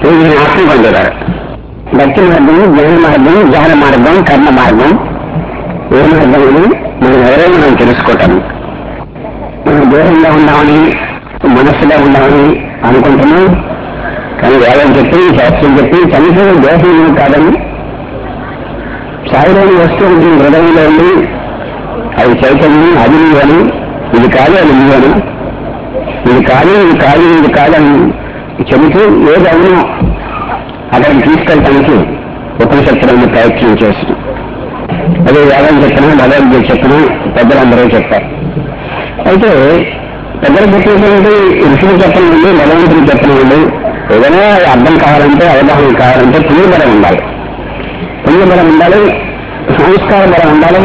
ఇది ఆత్మ పొందేవారు భక్తి మార్గం జ్ఞాన మార్గం జ్ఞాన మార్గం కర్మ మార్గం ఏ మార్గం అని మనం ఎవరైనా మనం తెలుసుకోవటం మనం దూరంగా ఉందామని మనస్సులో ఉందామని అనుకుంటున్నాం కానీ వేదం చెప్పి శాస్త్రం చెప్పి చనిపోయిన దేశం ఏమి కాదని సాయిలోని వస్తువు ఉంటుంది హృదయంలో ఉంది అది చైతన్యం అది అని ఇది కాదు అది అని ఇది కాదు ఇది కాదు ఇది కాదని చెబుతూ ఏది అవునో అక్కడికి తీసుకెళ్ళటానికి ఉపనిషత్తులను ప్రయత్నం చేస్తున్నాం అదే వేదం చెప్పినా భగవద్గీత చెప్పినా పెద్దలందరూ చెప్పారు అయితే పెద్దలు చెప్పినటువంటి ఋషులు చెప్పనివ్వండి భగవంతులు చెప్పనివ్వండి ఏదైనా అర్థం కావాలంటే అవగాహన కావాలంటే పుణ్యబలం ఉండాలి పుణ్యబలం ఉండాలి సంస్కార బలం ఉండాలి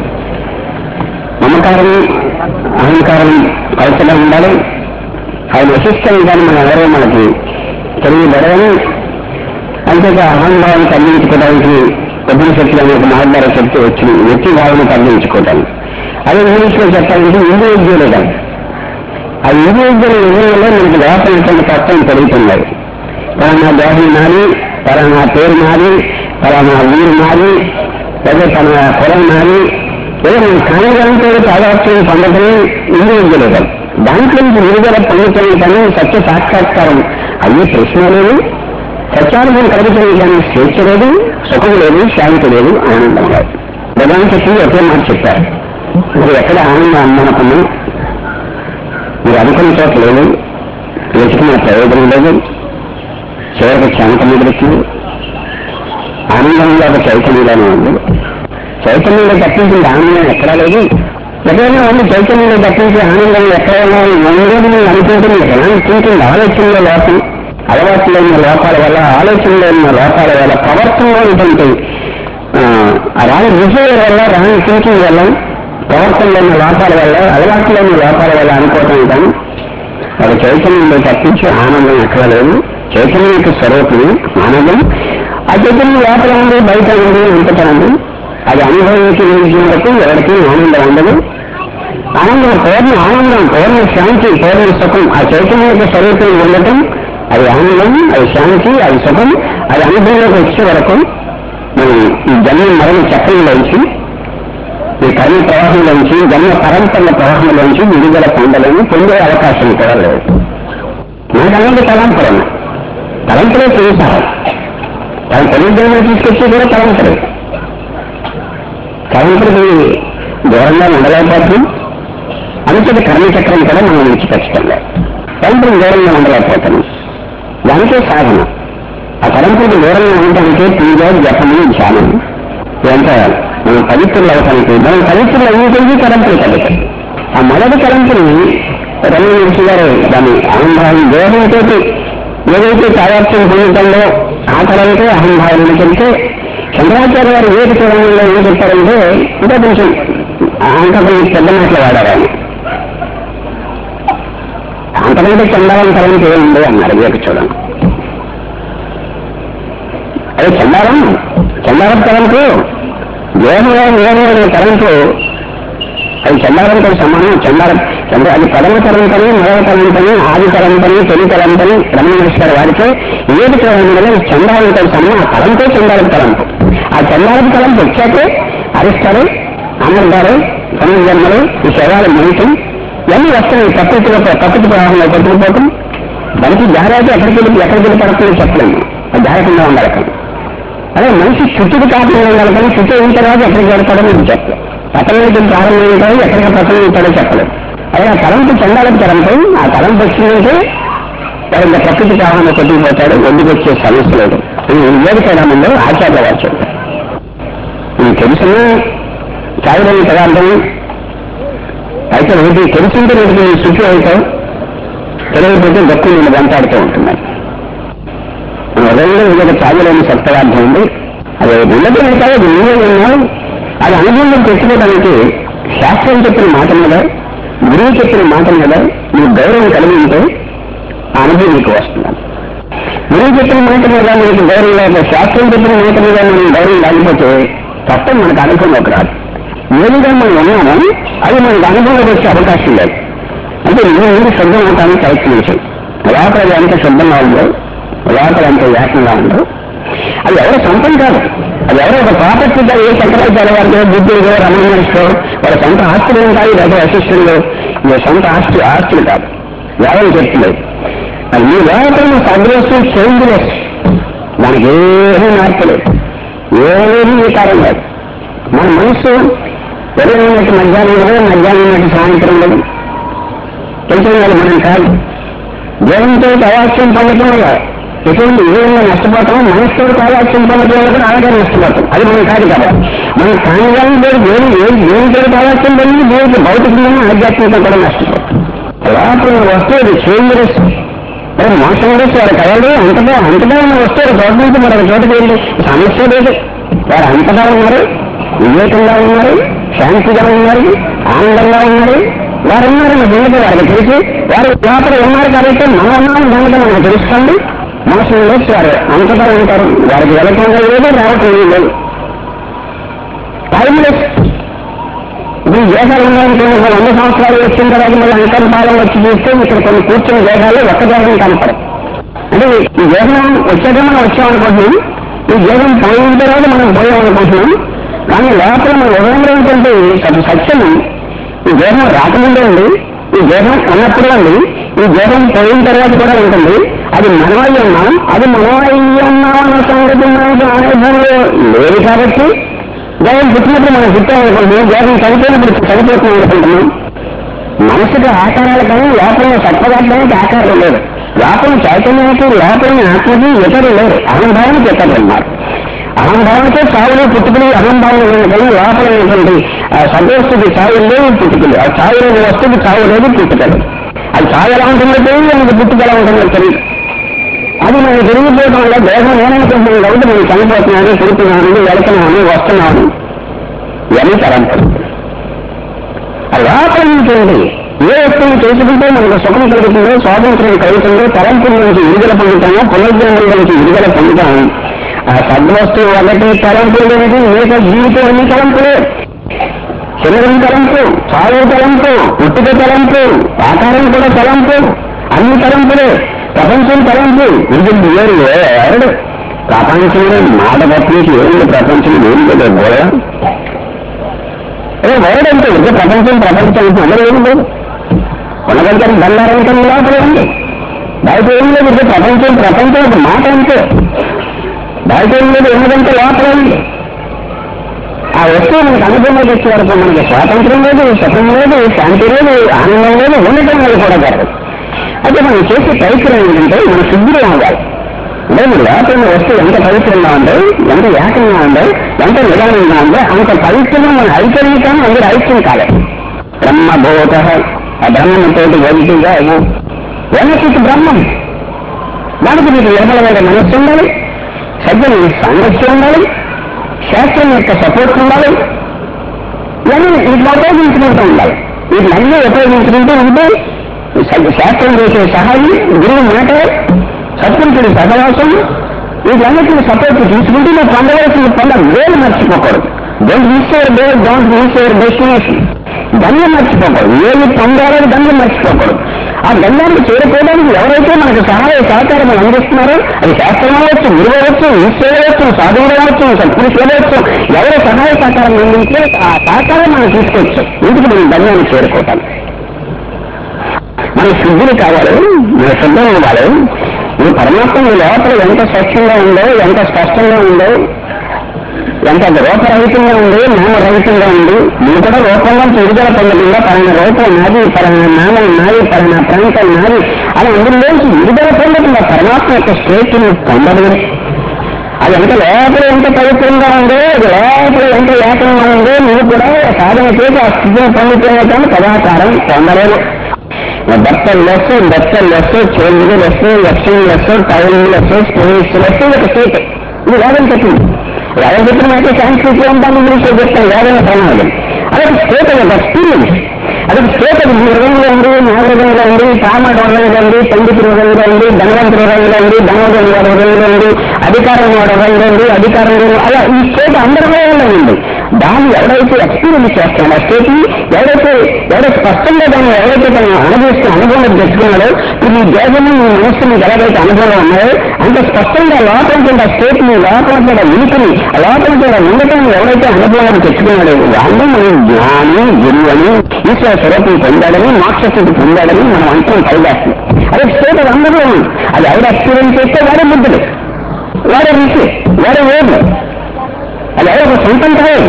మమకారం అహంకారం కల్చడం ఉండాలి అది నశిస్తాయి కానీ మనం ఎవరో మనకి తెలియబడవని అంతేగా అహంభావం తగ్గించుకోవడానికి ఉపనిషత్తులు అనే ఒక మార్గాలు చెప్తూ వచ్చింది వ్యక్తి భావన తగ్గించుకోవడానికి అదే ఇంగ్లీష్ లో చెప్పాలంటే ఇండివిజువలిజం ఆ ఇండివిజువల్ వల్ల మనకి లోపలటువంటి తత్వం పెరుగుతున్నది పలానా దేహం నాది పలానా పేరు నాది పలానా ఊరు నాది లేదా తన కులం నాది ఏదో మనం కానగలంతో తాదాత్మ్యం పొందటమే ఇండివిజువలిజం దాంట్లో నుంచి విడుదల పొందుతున్న పని సత్య సాక్షాత్కారం అయ్యే ప్రశ్న లేదు సత్యానుభవం కలుగుతుంది కానీ స్వేచ్ఛ లేదు సుఖం లేదు శాంతి లేదు ఆనందం లేదు భగవాన్ చెప్పి ఒకే మాట చెప్పారు మరి ఎక్కడ ఆనందం అందనుకున్నాం మీరు అనుకున్న చోట లేదు వెతికిన ప్రయోజనం లేదు చివరికి క్షమత మిగులుతుంది ఆనందంలో ఒక చైతన్యంలోనే ఉంది చైతన్యంలో తప్పించింది ఆనందం ఎక్కడా లేదు ఎక్కడైనా ఉంది చైతన్యంలో తప్పించి ఆనందం ఎక్కడైనా ఉందని నేను అనుకుంటుంది ఎలా అనుకుంటుంది ఆలోచనలో లోపం అలవాటులో ఉన్న లోపాల వల్ల ఆలోచనలో ఉన్న లోపాల వల్ల ప్రవర్తనలో ఉన్నటువంటి ఆ రాని విజయాల వల్ల రాని థింకింగ్ వల్ల ప్రవర్తనలో ఉన్న లోపాల వల్ల అలవాటులో ఉన్న లోపాల వల్ల అనుకోవటం కానీ అది చైతన్యంలో తప్పించి ఆనందం ఎక్కడ లేదు చైతన్యం యొక్క స్వరూపం ఆనందం ఆ చైతన్యం లోపల ఉంది బయట ఉంది అంతటా ఉంది అది అనుభవించి వరకు ఎవరికి ఆనందం ఉండదు ఆనందం పూర్ణ ఆనందం పూర్ణ శాంతి పూర్ణ సుఖం ఆ చైతన్యం యొక్క స్వరూపం ఉండటం అది ఆనందం అది శాంతి అది సుఖం అది అనుభవంలోకి వచ్చే వరకు మనం ఈ జన్మ మరణ చక్రంలోంచి ఈ కర్మ ప్రవాహంలోంచి జన్మ పరంపర ప్రవాహంలోంచి విడుదల పొందలేము పొందే అవకాశం కూడా లేదు మనకు అనేది తలంపులు తలంపులే చేశారు తన తెలియజేయడం తీసుకొచ్చి కూడా తలంపులే తలంపులకి దూరంగా ఉండలేకపోతున్నాం అనుచిత కర్మచక్రం కూడా మనం విడిచిపెట్టడం తలంపులు దూరంగా ఉండలేకపోతున్నాం దానికే సాధన ఆ తలంపులకు దూరంగా ఉండటానికి పూజ జపము ధ్యానం ఇదంతా మనం పవిత్రులు అవటానికి మనం పవిత్రులు అయ్యేది తలంపులు కలుగుతాయి ఆ మొదటి తలంపుని రమణ మహర్షి గారు దాని అహంభావం దేహంతో ఏదైతే తాదాత్మ్యం పొందటంలో ఆ తలంతో అహంభావం చెబితే చంద్రాచార్య గారు ఏది చూడంలో ఏం చెప్పారంటే ఇంకా కొంచెం ఇంకా కొంచెం పెద్ద మాటలు వాడారు ఆయన అంతకంటే చండాలం తలంపు ఏముంది అన్నారు వివేక చూడండి అదే చండాలం చండాలం తలంపు దేహంలో నిలబడిన తలంపు అది చండాలంతో సమానం చండాలం అంటే అది పదవ తలంపని మొదవ తలంపని ఆది తలంపని తొలి తలంపని రమణేశ్వర వాడితే ఏది తలంపని చండాలంతో సమానం ఆ తలంపే చండాలం తలంపు ఆ చండాలం తలంపు వచ్చాకే అరిస్తారు ఆనందాలు పునర్జన్మలు ఈ శవాలు మనిషం ఇవన్నీ వస్తాయి ప్రకృతిలో ప్రకృతి ప్రవాహంలో కొట్టుకుపోవటం దానికి జాగ్రత్త ఎక్కడికి వెళ్ళి ఎక్కడికి వెళ్ళి పడుతుందో చెప్పలేము అది జాగ్రత్తగా ఉండాలి కానీ అదే మనిషి చుట్టుకు కాకుండా ఉండాలి కానీ చుట్టూ అయిన తర్వాత ఎక్కడికి వెళ్తాడో నేను చెప్పలేదు పతనానికి ప్రారంభమైన తర్వాత ఎక్కడికి పతనం అవుతాడో చెప్పలేదు అదే ఆ తలంపు చండాలకు తలంపై ఆ తలంపు వచ్చిందంటే వాడు ఇంకా ప్రకృతి ప్రవాహంలో కొట్టుకుపోతాడు ఒడ్డుకు వచ్చే సమస్య లేదు వివేకమంలో ఆచార్య వారు చెప్పారు నీకు తెలిసిన చావులేని పదార్థం అయితే ఒకటి తెలిసింటే నీకు నీ శుద్ధి అవుతావు తెలియకపోతే గొప్ప నేను వెంటాడుతూ ఉంటున్నాను మన హృదయంలో ఇంకొక చావులేని సత్పదార్థం ఉంది అది ఉండటం కాదు అది నీవే ఉన్నావు అది అనుభవంలో తెచ్చుకోవడానికి శాస్త్రం చెప్పిన మాట మీద గురువు చెప్పిన మాట మీద నీకు గౌరవం కలిగి ఉంటే ఆ అనుభవం నీకు వస్తుంది గురువు చెప్పిన మాట మీద మనకి గౌరవం లేక శాస్త్రం చెప్పిన మాట మీద మనం గౌరవం లేకపోతే తప్ప మనకు అనుభవంలోకి రాదు ఏదిగా మనం ఉన్నామో అది మనకు అనుభవంలోకి వచ్చే అవకాశం లేదు అంటే నేను ముందు శుద్ధం అవటానికి ప్రయత్నించాను లోపల అది ఎంత శుద్ధంగా ఉందో లోపల అంత ఏకంగా ఉండవు అది ఎవరో సొంతం కాదు అది ఎవరో ఒక ప్రాపర్టీగా ఏ శంకరాచార్య వారితో బుద్ధుడు రమణ మనిషితో వాళ్ళ సొంత ఆస్తులు ఏం కాదు లేదా అసిస్టెంట్లు మీ సొంత ఆస్తి ఆస్తులు కాదు వేదం చెప్తులేదు అది మీ లోపల సద్రస్సు చేంజ్లెస్ దానికి ఏమీ మార్చలేదు ఏమీ వికారం లేదు మన మనసు ఉదయం మధ్యాహ్నం లేదు మధ్యాహ్నం నాటి సాయంత్రం లేదు తెలిసిన వాళ్ళు మనం కాదు దేవునితో కవాక్యం పొందటం వల్ల ఎటువంటి ఏ విధంగా నష్టపోతాం మనసుతో కవాక్యం పొందటం వల్ల కూడా అలాగే నష్టపోతాం అది మనం కాదు కదా మనం కానిదాన్ని లేదు దేని దేవునితో కవాక్యం పొంది దేవుడికి భౌతికంగా ఆధ్యాత్మికంగా కూడా నష్టపోతాం లోపల వస్తువు చేంజెస్ మరి మోసం చేసి వాడు కదలదు అంతటా అంతటా ఉన్న వస్తువులు చోట నుంచి మరొక చోటకి వెళ్ళి సమస్య లేదు వారు అంతటా ఉన్నారు వివేకంగా ఉన్నారు శాంతిగా ఉన్నారు ఆనందంగా ఉన్నారు వారు ఉన్నారని సంగతి వారికి తెలిసి వారు లోపల ఉన్నారు కాబట్టి మనం ఉన్నాం సంగతి మనకు తెలుస్తుంది మోసం చేసి వారు అంతటా ఉంటారు వారికి వెళ్ళకుండా లేదు రావటం లేదు టైమ్లెస్ ఇప్పుడు దేశాలు ఉన్నాయంటే ఒక వంద సంవత్సరాలు వచ్చిన తర్వాత మళ్ళీ అంతర్ కాలం వచ్చి చూస్తే ఇక్కడ కొన్ని కూర్చున్న దేశాలు ఒక్క దేశం కనపడదు అంటే ఈ దేశం వచ్చాక మనం వచ్చామనుకుంటున్నాం ఈ దేశం పోయిన తర్వాత మనం పోయామనుకుంటున్నాం కానీ లోపల మన ఉదయంలో ఏంటంటే సత్య సత్యం ఈ దేశం రాకముందే ఉంది ఈ దేశం ఉన్నప్పుడు ఉంది ఈ దేశం పోయిన తర్వాత కూడా ఉంటుంది అది మనమై ఉన్నాం అది మనమై ఉన్నాం అన్న సంగతి మనకు అనుభవంలో లేదు కాబట్టి దేవం పుట్టినప్పుడు మనం పుట్టామనుకుంటున్నాం దేవం చనిపోయినప్పుడు చనిపోతున్నాం అనుకుంటున్నాం మనసుకు ఆకారాలు కానీ లోపల సత్పదార్థానికి ఆకారం లేదు లోపల చైతన్యానికి లోపల ఆత్మకి ఇతరు లేరు అహంభావానికి ఇతరులు ఉన్నారు అహంభావంతో చావులు పుట్టుకలు అహంభావం లేదు కానీ లోపల ఉన్నటువంటి ఆ సద్వస్తుకి చావు లేదు పుట్టుకలు ఆ చావు లేని వస్తువుకి చావు లేదు పుట్టుకలు అది చావు ఎలా ఉంటుందో తెలియదు మనకి పుట్టుక ఎలా ఉంటుందో తెలియదు అది మనం తిరిగిపోవడం వల్ల దేహం ఏమనుకుంటుంది కాబట్టి నేను చనిపోతున్నాను తిరుగుతున్నాను వెళుతున్నాను వస్తున్నాను ఇవన్నీ తరంపరు ఆ లోపల ఉంటుంది ఏ వస్తువుని చేసుకుంటే మనకు సుఖం కలుగుతుందో స్వాతంత్ర్యం కలుగుతుందో తలంపుల నుంచి విడుదల పొందుతామో పునర్జన్మల నుంచి విడుదల పొందుతాము ఆ సద్వస్తువు ఒకటి తలంపులు అనేది మిగతా జీవితం అన్ని తలంపులే శరీరం తలంపు చావు తలంపు పుట్టుక తలంపు ఆకారం కూడా తలంపు అన్ని తలంపులే ప్రపంచం తలంపు ఇది వేరు ఎవరు ప్రపంచంలో మాట తప్పించి ఏమి ప్రపంచం ఏం లేదు గోడ ఏ వర్డ్ అంటే ఇది ప్రపంచం ప్రపంచం అంటే అందరూ ఏం లేదు కొనగలుగుతారు బంగారం కన్నా లోపల ఉంది బయట ఏం లేదు ఇది ప్రపంచం ప్రపంచం ఒక మాట అంతే బయట ఏం లేదు ఉన్నదంటే లోపల ఉంది ఆ వస్తువు మనకు అనుభవంలోకి వచ్చే వరకు మనకి స్వాతంత్రం లేదు సుఖం లేదు శాంతి లేదు ఆనందం లేదు ఉండటం వల్ల కూడా జరగదు అయితే మనం చేసే ప్రయత్నం ఏంటంటే మన శుద్ధిలో ఉండాలి అంటే మీ లోపల ఉన్న వస్తువు ఎంత పవిత్రంగా ఉందో ఎంత ఏకంగా ఉందో ఎంత నిదానంగా ఉందో అంత పవిత్రంగా మన ఐక్యం కానీ అందరూ ఐక్యం కాలేదు బ్రహ్మభూత ఆ బ్రహ్మంతో ఒకటిగా వెనక్కి బ్రహ్మం దానికి మీకు నిర్మలమైన మనస్సు ఉండాలి సజ్జన సాంగత్యం ఉండాలి శాస్త్రం యొక్క సపోర్ట్ ఉండాలి ఇవన్నీ వీటిని ఉపయోగించుకుంటూ ఉండాలి వీటిని ఉపయోగించుకుంటూ ఉంటే స- శాస్త్రం చేసే సహాయం గురువు మాట సత్పురుషుడి సహవాసం వీటన్నిటిని సపోర్ట్ తీసుకుంటూ నువ్వు పొందవలసింది పొందాలి వేలు మర్చిపోకూడదు don't miss your day don't miss your destination గమ్యం మర్చిపోకూడదు ఏమి పొందాలని గమ్యం మర్చిపోకూడదు ఆ గమ్యానికి చేరుకోవడానికి ఎవరైతే మనకు సహాయ సహకారం అందిస్తున్నారో అది శాస్త్రం అవ్వచ్చు గురువు అవ్వచ్చు ఈశ్వరు అవ్వచ్చు సాధువులు అవ్వచ్చు సత్పురుషులు అవ్వచ్చు ఎవరు సహాయ సహకారం అందించే ఆ సహకారం మనం తీసుకోవచ్చు ఇంటికి మనం గమ్యాన్ని చేరుకోవటానికి మన శుద్ధులు కావాలి మన శుద్ధం అవ్వాలి ఈ పరమాత్మ మీ లోపల ఎంత స్వచ్ఛంగా ఉందో ఎంత స్పష్టంగా ఉందో ఎంత రూపరహితంగా ఉంది నామరహితంగా ఉంది నువ్వు కూడా రూపంగా విడుదల పొందకుండా పలానా రూపం నాది పలానా నామం నాది పలానా ప్రాంతం నాది అని అందులోంచి విడుదల పొందకుండా పరమాత్మ యొక్క స్టేట్ నువ్వు పొందలేదు అది ఎంత లోపల ఎంత పవిత్రంగా ఉందో అది లోపల ఎంత ఏకంగా ఉందో నువ్వు కూడా సాధన చేసి ఆ స్థితిని పొందుతున్నా కానీ పదాకారం పొందలేవు బట్టలు లెస్ బట్టలు లెస్ చేంజ్ లెస్ లక్ష్యం less time less space less ఒక స్టేట్ ఇది వేదం చెప్పింది వేదం చెప్పిన మాట సాంస్కృతిలో ఉంటాను ఇంగ్లీష్లో చెప్తాను వేదన ప్రమాదం అదొక స్టేట్ అదొక ఎక్స్పీరియన్స్ అదొక స్టేట్ అది మృగంగా ఉంది నాగరికంగా ఉంది కామడ రంగుగా ఉంది పండితు రంగుగా ఉంది ధనవంతుల రంగుగా ఉంది ధనవంతుల వాడు రంగుగా ఉంది అధికారం వాడు రంగుగా ఉంది అధికారం లేదు అలా ఈ స్టేట్ అందరిలో ఉంది దాన్ని ఎవరైతే ఎక్స్పీరియన్స్ చేస్తాడో ఆ స్టేట్ ని ఎవరైతే ఎవరైతే స్పష్టంగా దాన్ని ఎవరైతే తను అనుభవిస్తున్న అనుభవంలో తెచ్చుకున్నాడో ఇప్పుడు మీ దేహము మీ మనస్సు మీకు ఎలాగైతే అనుభవంలో ఉన్నాయో అంత స్పష్టంగా లోపల కింద స్టేట్ ని లోపల కింద ఉనికిని ఆ లోపల కింద ఉండటాన్ని ఎవరైతే అనుభవాన్ని తెచ్చుకున్నాడో వాళ్ళు మనం జ్ఞాని గురువు అని ఈశ్వర స్వరూపం పొందాడని మోక్షస్థితి పొందాడని మనం అంతం పైదాస్తుంది అదే స్టేట్ అది అందరిలో ఉంది అది ఎవరు ఎక్స్పీరియన్స్ చేస్తే వాడే బుద్ధుడు వాడే ఋషి వాడే వేరు అది ఎవరో ఒక సొంతం కాదు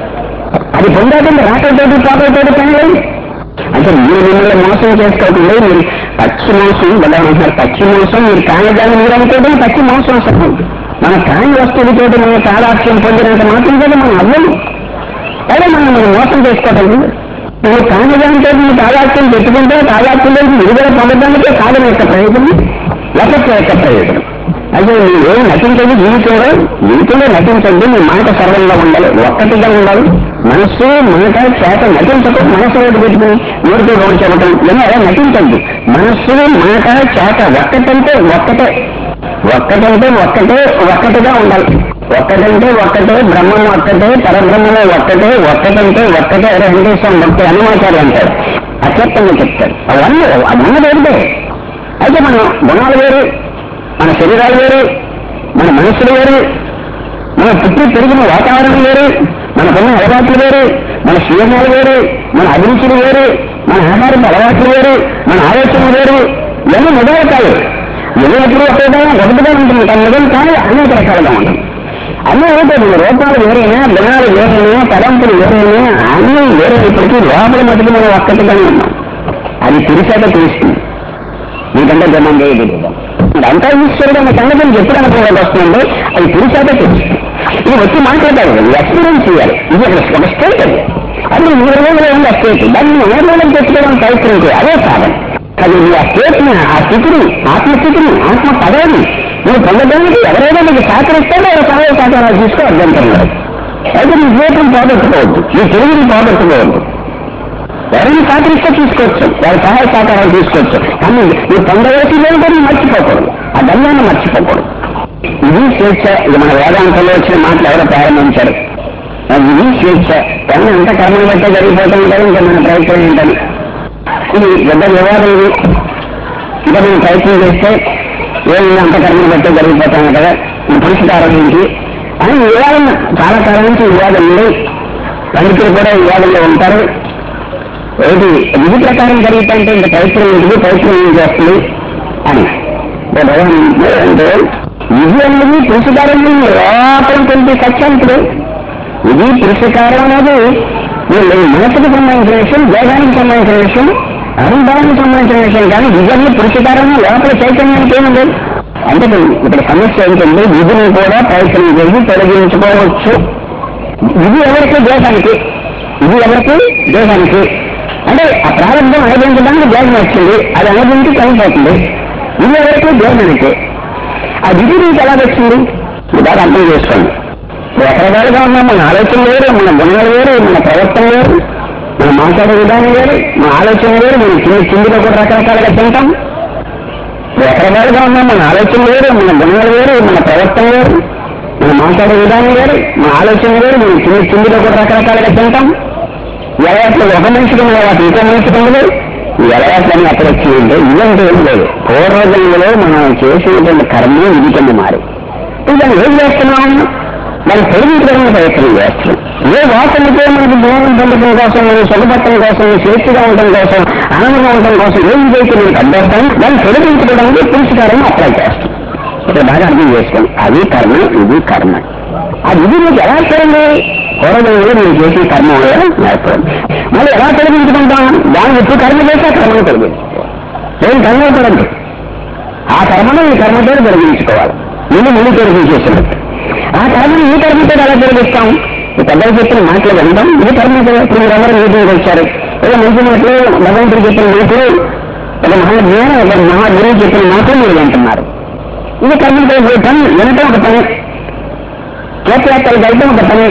అది పొందాకంటే రాకతోటి పాకలతోటి పని లేదు అంటే మీరు మిమ్మల్ని మోసం చేసుకోకుండా మీరు పచ్చి మోసం బలా అంటున్నారు పచ్చి మోసం మీరు కాయదాన్ని మీరు అనుకోవడం పచ్చి మోసం అసలు మన కాని వస్తువులతో మనం తాదాక్ష్యం పొందినంత మాత్రం కదా మనం అవ్వము అదే మనం మనం మోసం చేసుకోవటం నువ్వు కాని దానితో నువ్వు తాదాక్ష్యం పెట్టుకుంటే తాదాక్ష్యంలో విడుదల పొందడానికే కాదని యొక్క ప్రయోజనం లక్ష యొక్క ప్రయోజనం అయితే మీరు నటించండి జీవితంలో జీవితంలో నటించండి మీ మాట సర్వంగా ఉండాలి ఒక్కటిగా ఉండాలి మనస్సు మాట చేత నటించక మనస్సు ఒకటి పెట్టుకుని నోటితో రోడ్డు చెప్పటం ఇలా అలా నటించండి మనస్సు మాట చేత ఒక్కటంటే ఒక్కటే ఒక్కటంటే ఒక్కటే ఒక్కటిగా ఉండాలి ఒక్కటంటే ఒక్కటే బ్రహ్మం ఒక్కటే పరబ్రహ్మమే ఒక్కటే ఒక్కటంటే ఒక్కటే వెంకటేశ్వరం భక్తి అనుమాచార్లు అంటారు అత్యర్థంగా చెప్తారు అవన్నీ అవన్నీ వేరుదే అయితే మన గుణాలు వేరు మన శరీరాలు వేరు మన మనస్సులు వేరు మన పుట్టి పెరిగిన వాతావరణం వేరు మనకున్న అలవాట్లు వేరు మన శీలనాలు వేరు మన అభిరుచులు వేరు మన ఆహారపు అలవాట్లు వేరు మన ఆలోచనలు వేరు ఇవన్నీ మొదలు కాదు ఎదురు ఒకటిగా ఒకటిగా ఉంటుంది కానీ మొదలు కానీ అనేక రకాలుగా ఉంటుంది అన్నీ ఏంటంటే రూపాలు వేరైనా గుణాలు వేరైనా తలంపులు వేరైనా అన్నీ వేరైనప్పటికీ లోపల మటుకు మనం ఒక్కటిగానే ఉన్నాం అది తెలిసాక తెలుస్తుంది మీకంటే జన్మం చేయదు అంతా ఈశ్వరుడు అనే సంగతిని ఎప్పుడు అనుకోవడం వస్తుందంటే అది తెలిసాక తెలుస్తుంది ఇది వచ్చి మాట్లాడాలి ఎక్స్పీరియన్స్ చేయాలి ఇది ఒక ఒక స్టేట్ అది అది మూడు రోజులు ఉంది ఆ స్టేట్ దాన్ని నిర్ణయం తెచ్చుకోవడం ప్రయత్నం చేయాలి అదే సాధన అది నీ ఆ స్టేట్ ని ఆ స్థితిని ఆత్మస్థితిని ఆత్మ పదవిని నువ్వు పొందడానికి ఎవరైనా నీకు సహకరిస్తే వాళ్ళ సహాయ సహకారాలు తీసుకో అభ్యంతరం లేదు అయితే నీ జీవితం పోగొట్టుకోవద్దు నీ తెలుగుని పోగొట్టుకోవద్దు ఎవరిని సహకరిస్తే తీసుకోవచ్చు వారి సహాయ సహకారాలు తీసుకోవచ్చు కానీ నువ్వు పొందవలసింది ఏంటో నువ్వు మర్చిపోకూడదు ఆ ధన్యాన్ని మర్చిపోకూడదు ఇది స్వేచ్ఛ ఇది మన వేదాంతంలో వచ్చిన మాటలు ఎవరో ప్రారంభించారు ఇది స్వేచ్ఛ కానీ అంత కర్మను బట్టే జరిగిపోతాం కదా ఇంకా మన ప్రయత్నం ఏంటని ఇది పెద్ద వివాదం ఇది ఇంకా మేము ప్రయత్నం చేస్తే ఏమి అంత కర్మను బట్టే జరిగిపోతాం కదా ఈ పురుషకారం ఏంటి అని వివాదం చాలా కాలం నుంచి వివాదం ఉంది పండితులు కూడా వివాదంలో ఉంటారు ఏంటి విధి ప్రకారం జరుగుతుంటే ఇంత ప్రయత్నం ఎందుకు ప్రయత్నం ఏం చేస్తుంది అని అంటే భగవాన్ అంటే విధి అనేది పురుషకారం లోపల తెలిపే సత్యాంతుడు ఇది పురుషకారం అనేది వీళ్ళు మనసుకు సంబంధించిన విషయం దేహానికి సంబంధించిన విషయం అహంభావానికి సంబంధించిన విషయం కానీ విజయాన్ని పురుషకారం లోపల చైతన్యానికి ఏముంది అంటే ఇక్కడ సమస్య ఏంటంటే విధిని కూడా ప్రయత్నం చేసి తొలగించుకోవచ్చు ఇది ఎవరికి దేశానికి ఇది ఎవరికి దేశానికి అంటే ఆ ప్రారంభం అనుభవించడానికి దేశం వచ్చింది అది అనుభవించి చనిపోతుంది ఇది ఎవరికి దేశానికి ఆ విధి నీకు ఎలా వచ్చింది బాగా అర్థం చేసుకోండి రకరకాలుగా ఉన్నాం మన ఆలోచన వేరు మన గుణాలు వేరు మన ప్రవర్తన వేరు మన మాట్లాడే విధానం వేరు మన ఆలోచన వేరు మనం కింద కిందిలో కూడా రకరకాలుగా తింటాం రకరకాలుగా ఉన్నాం మన ఆలోచన వేరు మన గుణాలు వేరు మన ప్రవర్తన వేరు మనం మాట్లాడే విధానం వేరు మన ఆలోచన వేరు మనం కింద కిందిలో కూడా రకరకాలుగా తింటాం ఎలవాట్లు ఒక మనిషికి ఎలవాట్లు ఇంకో మనిషికి ఉండదు ఈ ఎలవాట్లన్నీ అక్కడ వచ్చిందంటే ఇదంటే ఏం లేదు పూర్వజన్మలో మనం చేసినటువంటి కర్మ ఇది కింద మారి దాన్ని ఏం చేస్తున్నాం మనం తొలగించడానికి ప్రయత్నం చేస్తున్నాం ఏ వాసనతో మనకి జ్ఞానం పొందడం కోసం మనం సుఖపట్టడం కోసం స్వేచ్ఛగా ఉండటం కోసం ఆనందంగా ఉండటం కోసం ఏం చేసి మనకి అభ్యర్థం దాన్ని తొలగించుకోవడానికి పురుషకారం అప్లై చేస్తాం ఇక్కడ బాగా అర్థం చేసుకోండి అది కర్మ ఇది కర్మ అది ఇది మీకు ఎలా చేయండి పూర్వజన్మలో మీరు చేసిన కర్మ వల్ల నేర్పడం మళ్ళీ ఎలా తొలగించుకుంటాం దాన్ని ఎప్పుడు కర్మ చేస్తే ఆ కర్మను తొలగించుకోవాలి ఏం కర్మ పడండి ఆ కర్మను ఈ కర్మతో తొలగించుకోవాలి ముందు ముందు తొలగించేసినట్టు ఆ కర్మను ఈ కర్మతో ఎలా తొలగిస్తాం ఈ పెద్దలు చెప్పిన మాటలు వింటాం ఈ కర్మ కదా ఇప్పుడు మీరు ఎవరు మీటింగ్కి వచ్చారు ఏదో మంచి మాటలు భగవంతుడు చెప్పిన మాటలు ఒక మహాజ్ఞానం ఒక మహాగురువు చెప్పిన మాటలు మీరు వింటున్నారు ఇది కర్మతో వినటం వినటం ఒక పని తీర్థయాత్రలు వెళ్ళటం ఒక పని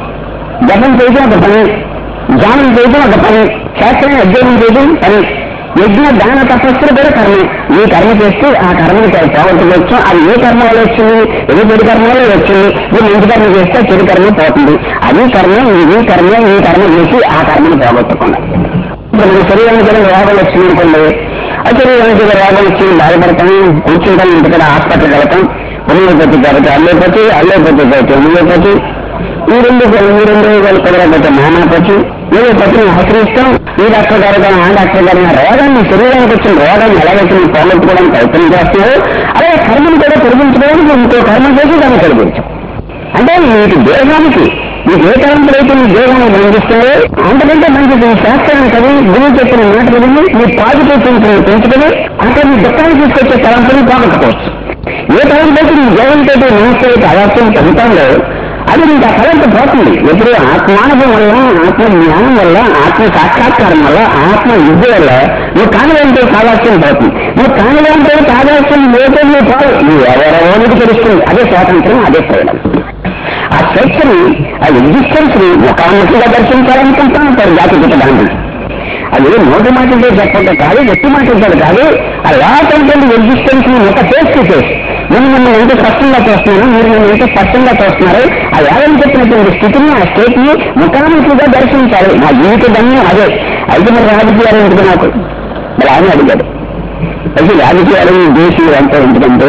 జపం చేయడం ఒక పని ధ్యానం చేయడం ఒక పని శాస్త్రం అధ్యయనం చేయడం పని యజ్ఞ దాన తపస్సులు కూడా కర్మ ఈ కర్మ చేస్తే ఆ కర్మని పోగొట్టుకోవచ్చు అది ఏ కర్మ వల్ల వచ్చింది ఏదో చెడు కర్మ వల్ల వచ్చింది ఇది మంచి కర్మ చేస్తే చెడు కర్మ పోతుంది అది కర్మ ఇది కర్మ ఈ కర్మ చేసి ఆ కర్మని పోగొట్టుకున్నాం ఇప్పుడు మన శరీరానికి ఏదైనా రోగాలు వచ్చిందనుకోండి ఆ శరీరానికి ఏదో రోగం వచ్చి బాధపడతాం కూర్చుంటాం ఇంటికడ హాస్పిటల్కి వెళ్తాం హోమియోపతి కాబట్టి అల్లోపతి అల్లోపతి కాబట్టి హోమియోపతి ఈ రెండు ఈ రెండు వాళ్ళు కుదరకపోతే నానాపతి ఏదో పతిని ఆశ్రయిస్తాం ఈ డాక్టర్ గారు కానీ ఆ డాక్టర్ గారు కానీ రోగాన్ని శరీరానికి వచ్చిన రోగాన్ని ఎలాగైతే మీరు పోగొట్టుకోవడానికి ప్రయత్నం చేస్తున్నారు అలాగే కర్మను కూడా తొలగించుకోవడానికి ఇంకో కర్మ చేసి దాన్ని తొలగించాం అంటే మీకు దేహానికి మీకు ఏ తరంపులైతే మీ దేహాన్ని బంధిస్తుందో అంతకంటే మంచిది ఈ శాస్త్రాన్ని చదివి గురువు చెప్పిన మాట విని మీ పాజిటివ్ థింకింగ్ పెంచుకుని అక్కడ మీ దుఃఖాన్ని తీసుకొచ్చే తలంపుని పోగొట్టుకోవచ్చు ఏ తలంపైతే మీ దేహంతో మనస్సు అవాస్యం పొందుతాందో అది మీకు ఆ తలంపు పోతుంది ఎప్పుడు ఆత్మానుభవం వల్ల ఆత్మ జ్ఞానం వల్ల ఆత్మ సాక్షాత్కారం వల్ల ఆత్మ విద్య వల్ల నువ్వు కానివంటే సావాస్యం పోతుంది నువ్వు కానివంటే సావాస్యం లేదో నువ్వు పోవు నువ్వు ఎవరెవరికి తెలుస్తుంది అదే స్వాతంత్రం అదే ఫ్రీడమ్ ఆ స్వేచ్ఛని ఆ ఎగ్జిస్టెన్స్ ని ముఖాముఖిగా దర్శించాలనుకుంటాం అంటారు జాతిగత గాంధీ అది నోటి మాటలతో చెప్పడం కాదు వ్యక్తి మాటలతో కాదు ఆ లాటైనటువంటి ఎగ్జిస్టెన్స్ ని ఒక ఫేస్ టు ఫేస్ నేను నన్ను ఎంత స్పష్టంగా చూస్తున్నాను మీరు నన్ను ఎంత స్పష్టంగా చూస్తున్నారు ఆ వేలం చెప్పినటువంటి స్థితిని ఆ స్టేట్ ని ముఖాముఖిగా దర్శించాలి నా జీవిత గమ్యం అదే అయితే మరి రాజకీయాలు ఎందుకు నాకు మరి ఆయన అడిగాడు అయితే రాజకీయాలు దేశీయులు అంతా ఎందుకంటే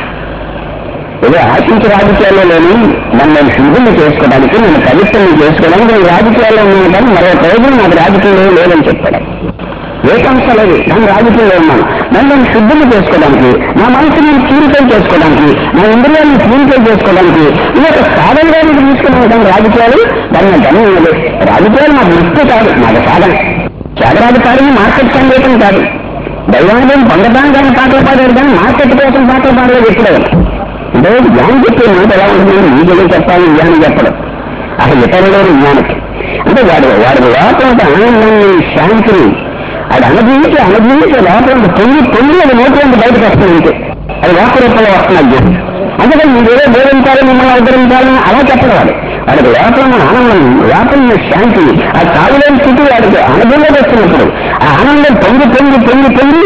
ఏదో ఆశించి రాజకీయాల్లో లేని నన్ను నేను శుద్ధులు చేసుకోవడానికి నేను పవిత్రులు చేసుకోవడానికి నేను రాజకీయాల్లో ఉన్నాను కానీ మరో ప్రయోజనం నాకు రాజకీయంలో లేదని చెప్పాడు ఏ సమస్య లేదు నేను రాజకీయంలో ఉన్నాను నన్ను నేను శుద్ధులు చేసుకోవడానికి నా మనసుని నేను ప్యూరిఫై చేసుకోవడానికి నా ఇంద్రియాలను ప్యూరిఫై చేసుకోవడానికి ఇది ఒక సాధనగా తీసుకున్నాను కానీ రాజకీయాలు దాన్ని గమనం లేదు రాజకీయాలు నాకు వృత్తి కాదు నాకు సాధన త్యాగరాజకారిని మార్కెట్ సంగీతం కాదు దైవాన్ని పొందడానికి ఆయన పాటలు పాడారు కానీ మార్కెట్ కోసం పాటలు పాడలేదు ఎప్పుడైనా అంటే జ్ఞానం చెప్పే మాట ఎలా ఉంటుందంటే నీకేదో చెప్పాలి జ్ఞానం చెప్పడం అసలు ఇతరులేని జ్ఞానకి అంటే వాడు వాడి లోపల ఒక ఆనందాన్ని శాంతిని అది అనుభవించి అనుభవించి లోపల ఒక పొంగి పొంగి అది నోటి బయటకు వస్తుంది అంతే అది వాకు రూపంలో వస్తుంది జ్ఞానం అందుకని మీరేదో బోధించాలి మిమ్మల్ని ఉద్ధరించాలని అలా చెప్పడు వాడు వాడికి లోపల ఉన్న ఆనందం లోపల ఉన్న శాంతి ఆ చావులేని స్థితి వాడికి అనుభవంలోకి వస్తున్నప్పుడు ఆ ఆనందం పొంగి పొంగి పొంగి పొంగి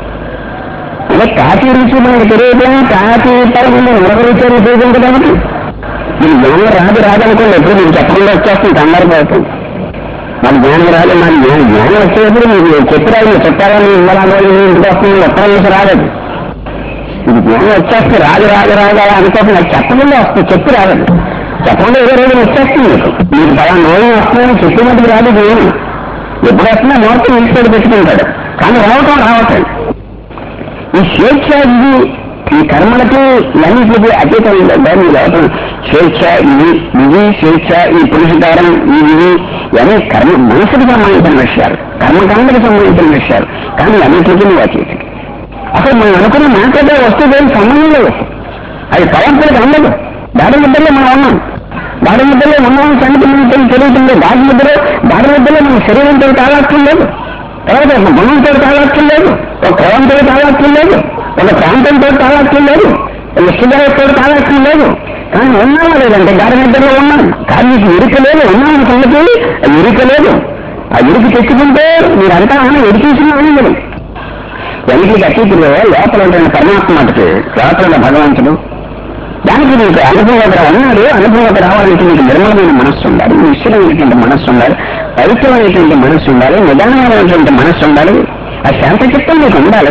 అదే కాఫీ రుచి మనకు తెలియదు కాఫీ పరంగా నిలబడిచారు ఉపయోగించడానికి మీకు జ్ఞానం రాదు రాదనుకోండి ఎప్పుడు మీకు చెప్పకుండా వచ్చేస్తుంది కంగారు పోతుంది మన జ్ఞానం రాదు మన జ్ఞానం జ్ఞానం వచ్చేటప్పుడు మీకు చెప్పిరాదు చెప్పాలని ఇవ్వాలని ఇంటికి వస్తుంది ఉత్తరం నుంచి రాలేదు ఇది జ్ఞానం వచ్చేస్తే రాదు రాదు రాదు అలా అనుకోకుండా అది చెప్పకుండా వస్తుంది చెప్పి రాదు చెప్పకుండా ఏదో రోజు వచ్చేస్తుంది మీకు మీకు పలా నోయి వస్తుందని చెప్పినట్టుకు రాదు జ్ఞానం ఎప్పుడు వస్తున్నా నోట్ నిలిచిపెట్టి పెట్టుకుంటాడు కానీ రావటం రావట్లేదు ఈ స్వేచ్ఛ ఇది ఈ కర్మలకి ఇవన్నిటికి అతీతమైన దాన్ని లోపల స్వేచ్ఛ ఇది ఇది స్వేచ్ఛ ఈ పురుషకారం ఇది ఇవన్నీ కర్మ మనసుకు సంబంధించిన విషయాలు కర్మకాండకి సంబంధించిన విషయాలు కానీ అన్నిటికీ నువ్వు అతీతం అసలు మనం అనుకున్న మాట్లాడే వస్తువు ఏం సంబంధం లేదు అది తలంపులకు అందదు దాడి ముద్దలో మనం ఉన్నాం దాడి ముద్దలో ఉన్నామని సంగతి మనకి తెలియకుండా దాడి ముద్దలో దాడి ముద్దలో మన శరీరంతో తాగాల్సిన లేదు తర్వాత ఒక గుణంతో తాగాల్సిన లేదు ఒక కులంతో తాగాల్సిన లేదు ఒక ప్రాంతంతో తాగాల్సిన లేదు ఒక సిగరెట్తో తాగాల్సిన లేదు కానీ ఉన్నామా లేదంటే గాడి నిద్రలో ఉన్నాం కానీ నీకు ఇరుక లేదు ఉన్నామని సంగతి ఆ ఇరుక లేదు ఆ ఇరుకు తెచ్చుకుంటే మీరంతా ఎడికేసిన ఆనందం ఎన్నికలకి అతీతులు లోపల ఉంటున్న పరమాత్మ మటుకు లోపల ఉన్న భగవంతుడు దానికి నీకు అనుభవం ఉన్నాడు అనుభవం రావాలంటే నీకు నిర్మలమైన మనస్సు ఉండాలి నిశ్చలమైనటువంటి మనస్సు ఉండాలి పవిత్రమైనటువంటి మనస్సు ఉండాలి నిదానమైనటువంటి మనస్సు ఉండాలి ఆ శాంత చిత్తం నీకు ఉండాలి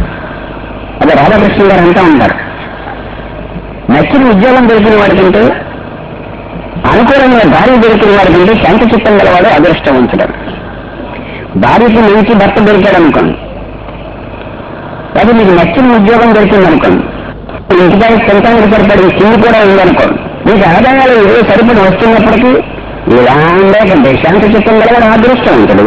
అది రాధాకృష్ణ గారు అంటా ఉంటారు నచ్చిన ఉద్యోగం దొరికిన వాడికంటే అనుకూలంగా భార్య దొరికిన వాడికంటే శాంత చిత్తం గలవాడు అదృష్టవంతుడు భార్యకి మంచి భర్త దొరికాడు అనుకోండి అది మీకు నచ్చిన ఉద్యోగం దొరికింది అనుకోండి ఇంటికాయ సొంతానికి సరిపడే తిండి కూడా ఉందనుకోండి మీకు ఆదాయాలు ఏదో సరిపడి వస్తున్నప్పటికీ ఇలా లేకంటే శాంత చిత్తం గలవాడు అదృష్టవంతుడు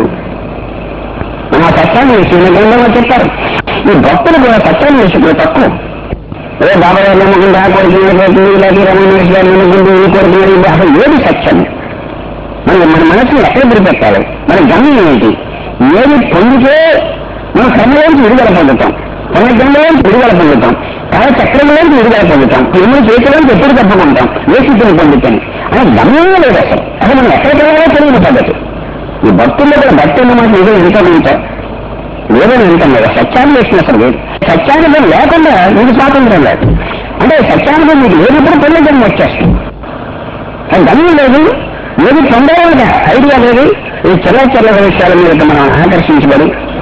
మన సత్యాన్ని విషయంలో గ్రంథంలో చెప్పారు ఈ భక్తులు కూడా సత్యాన్ని విషయంలో తక్కువ ఏ బాబాయ్ నమ్మకం ఆ కొడుకు ఈ కొడుకు ఇలాగే రమణేష్ గారు నమ్మకం ఈ కొడుకు ఇది అసలు ఏది సత్యం మన మన మనసుని ఎక్కడ గురిపెట్టాలి మన గమ్యం ఏంటి ఏది పొందితే మనం కర్మలోంచి విడుదల పొందుతాం పునర్జన్మలోంచి విడుదల పొందుతాం కాల చక్రంలోంచి విడుదల పొందుతాం ఇరుములు చేతిలోంచి ఎప్పుడు తప్పుకుంటాం ఏ స్థితిని పొందుతాం అనే గమ్యమే లేదు అసలు అసలు మనం ఎక్కడికి వెళ్ళాలో తెలియని పద్ధతి ఈ భక్తుల్లో కూడా భక్తి ఉన్న మాట ఏదో ఎంత ఉంటాం లేదని అంటాం కదా సత్యాన్వేషణ అసలు లేదు సత్యానుభవం లేకుండా నీకు స్వాతంత్రం లేదు అంటే సత్యానుభవం మీకు లేనప్పుడు పునర్జన్మ వచ్చేస్తుంది కానీ గమ్యం లేదు ఏది పొందాలనే ఐడియా లేదు ఈ చిల్ల చిల్లర విషయాల మీద మనం ఆకర్షించబడి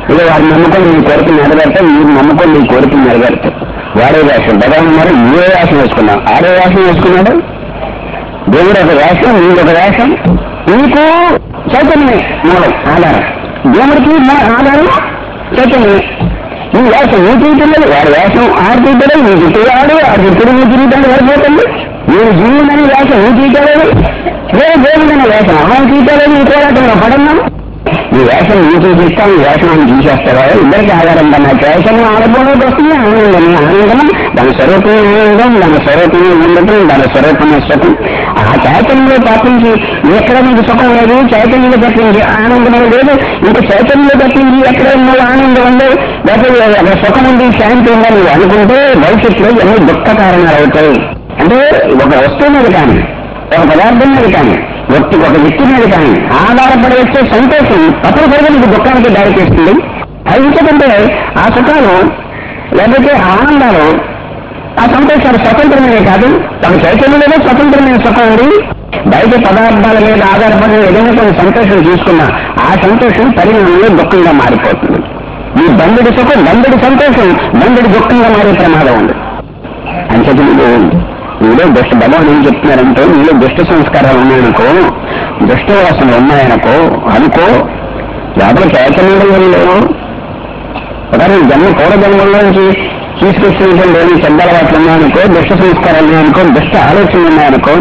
ఇక వారి నమ్మకం నీ కోరిక నెరవేరుతాయి మీరు నమ్మకం నీ కోరిక నెరవేరుతాయి వాడే వేషం భగవాన్ ఉన్నారు ఏ వేషం వేసుకున్నావు ఆడే వేషం వేసుకున్నాడు దేవుడు ఒక వేషం నీకు ఒక వేషం నీకు చైతన్యమే మూలం ఆధారం దేవుడికి మన ఆధారం చైతన్యమే నీ వేషం నీ తీయటలేదు వాడి వేషం ఆడు తీయటలేదు నీ చుట్టూవాడు ఆడు చుట్టూ నీ తిరుగుతాడు సరిపోతుంది నేను జీవుడని వేషం నీ తీయటలేదు వేరే దేవుడని వేషం ఆయన తీయటలేదు ఈ పోరాటంలో పడన్నా ఈ వేషం నీ చూపిస్తాను ఈ వేషం ఆయన తీసేస్తారా ఇద్దరికి ఆధారం కన్నా వేషం ఆడబోలోకి వస్తుంది ఆనందమే ఆనందం దాని స్వరూపమే ఆనందం దాని స్వరూపమే ఉండటం దాని స్వరూపమే సుఖం ఆ చైతన్యంలో తప్పించి ఎక్కడ నీకు సుఖం లేదు చైతన్యంలో తప్పించి ఆనందమే లేదు ఇంకా చైతన్యంలో తప్పించి ఎక్కడ ఉన్న ఆనందం ఉండదు లేకపోతే అక్కడ సుఖం ఉంది శాంతి ఉందని నువ్వు అనుకుంటే భవిష్యత్తులో ఎన్నో దుఃఖ కారణాలు అవుతాయి అంటే ఒక వస్తువు మీద కానీ ఒక పదార్థం మీద కానీ వ్యక్తి ఒక వ్యక్తి మీద కానీ ఆధారపడి వచ్చే సంతోషం తప్పనిసరిగా నీకు దుఃఖానికి దారి చేస్తుంది అది ఎందుకంటే ఆ సుఖాలు లేకపోతే ఆ ఆనందాలు ఆ సంతోషాలు స్వతంత్రమే కాదు ఒక చైతన్యంలోనే స్వతంత్రమైన సుఖం ఉంది బయట పదార్థాల మీద ఆధారపడి ఏదైనా కొన్ని సంతోషం తీసుకున్నా ఆ సంతోషం పరిణామంలో దుఃఖంగా మారిపోతుంది ఈ బంధుడి సుఖం బంధుడి సంతోషం బంధుడి దుఃఖంగా మారే ప్రమాదం ఉంది అంచేది నువ్వు నీలో దుష్ట భగవాన్ ఏం చెప్తున్నారంటే నీలో దుష్ట సంస్కారాలు ఉన్నాయనుకో దుష్ట వాసనలు ఉన్నాయనుకో అనుకో లోపల చైతన్యంలో లేవు ఒకటి జన్మ పూర్వ జన్మల్లోంచి తీసుకొచ్చినటువంటి ఏమి చెడ్డ అలవాట్లు ఉన్నాయనుకో దుష్ట సంస్కారాలు ఉన్నాయనుకో దుష్ట ఆలోచనలు ఉన్నాయనుకో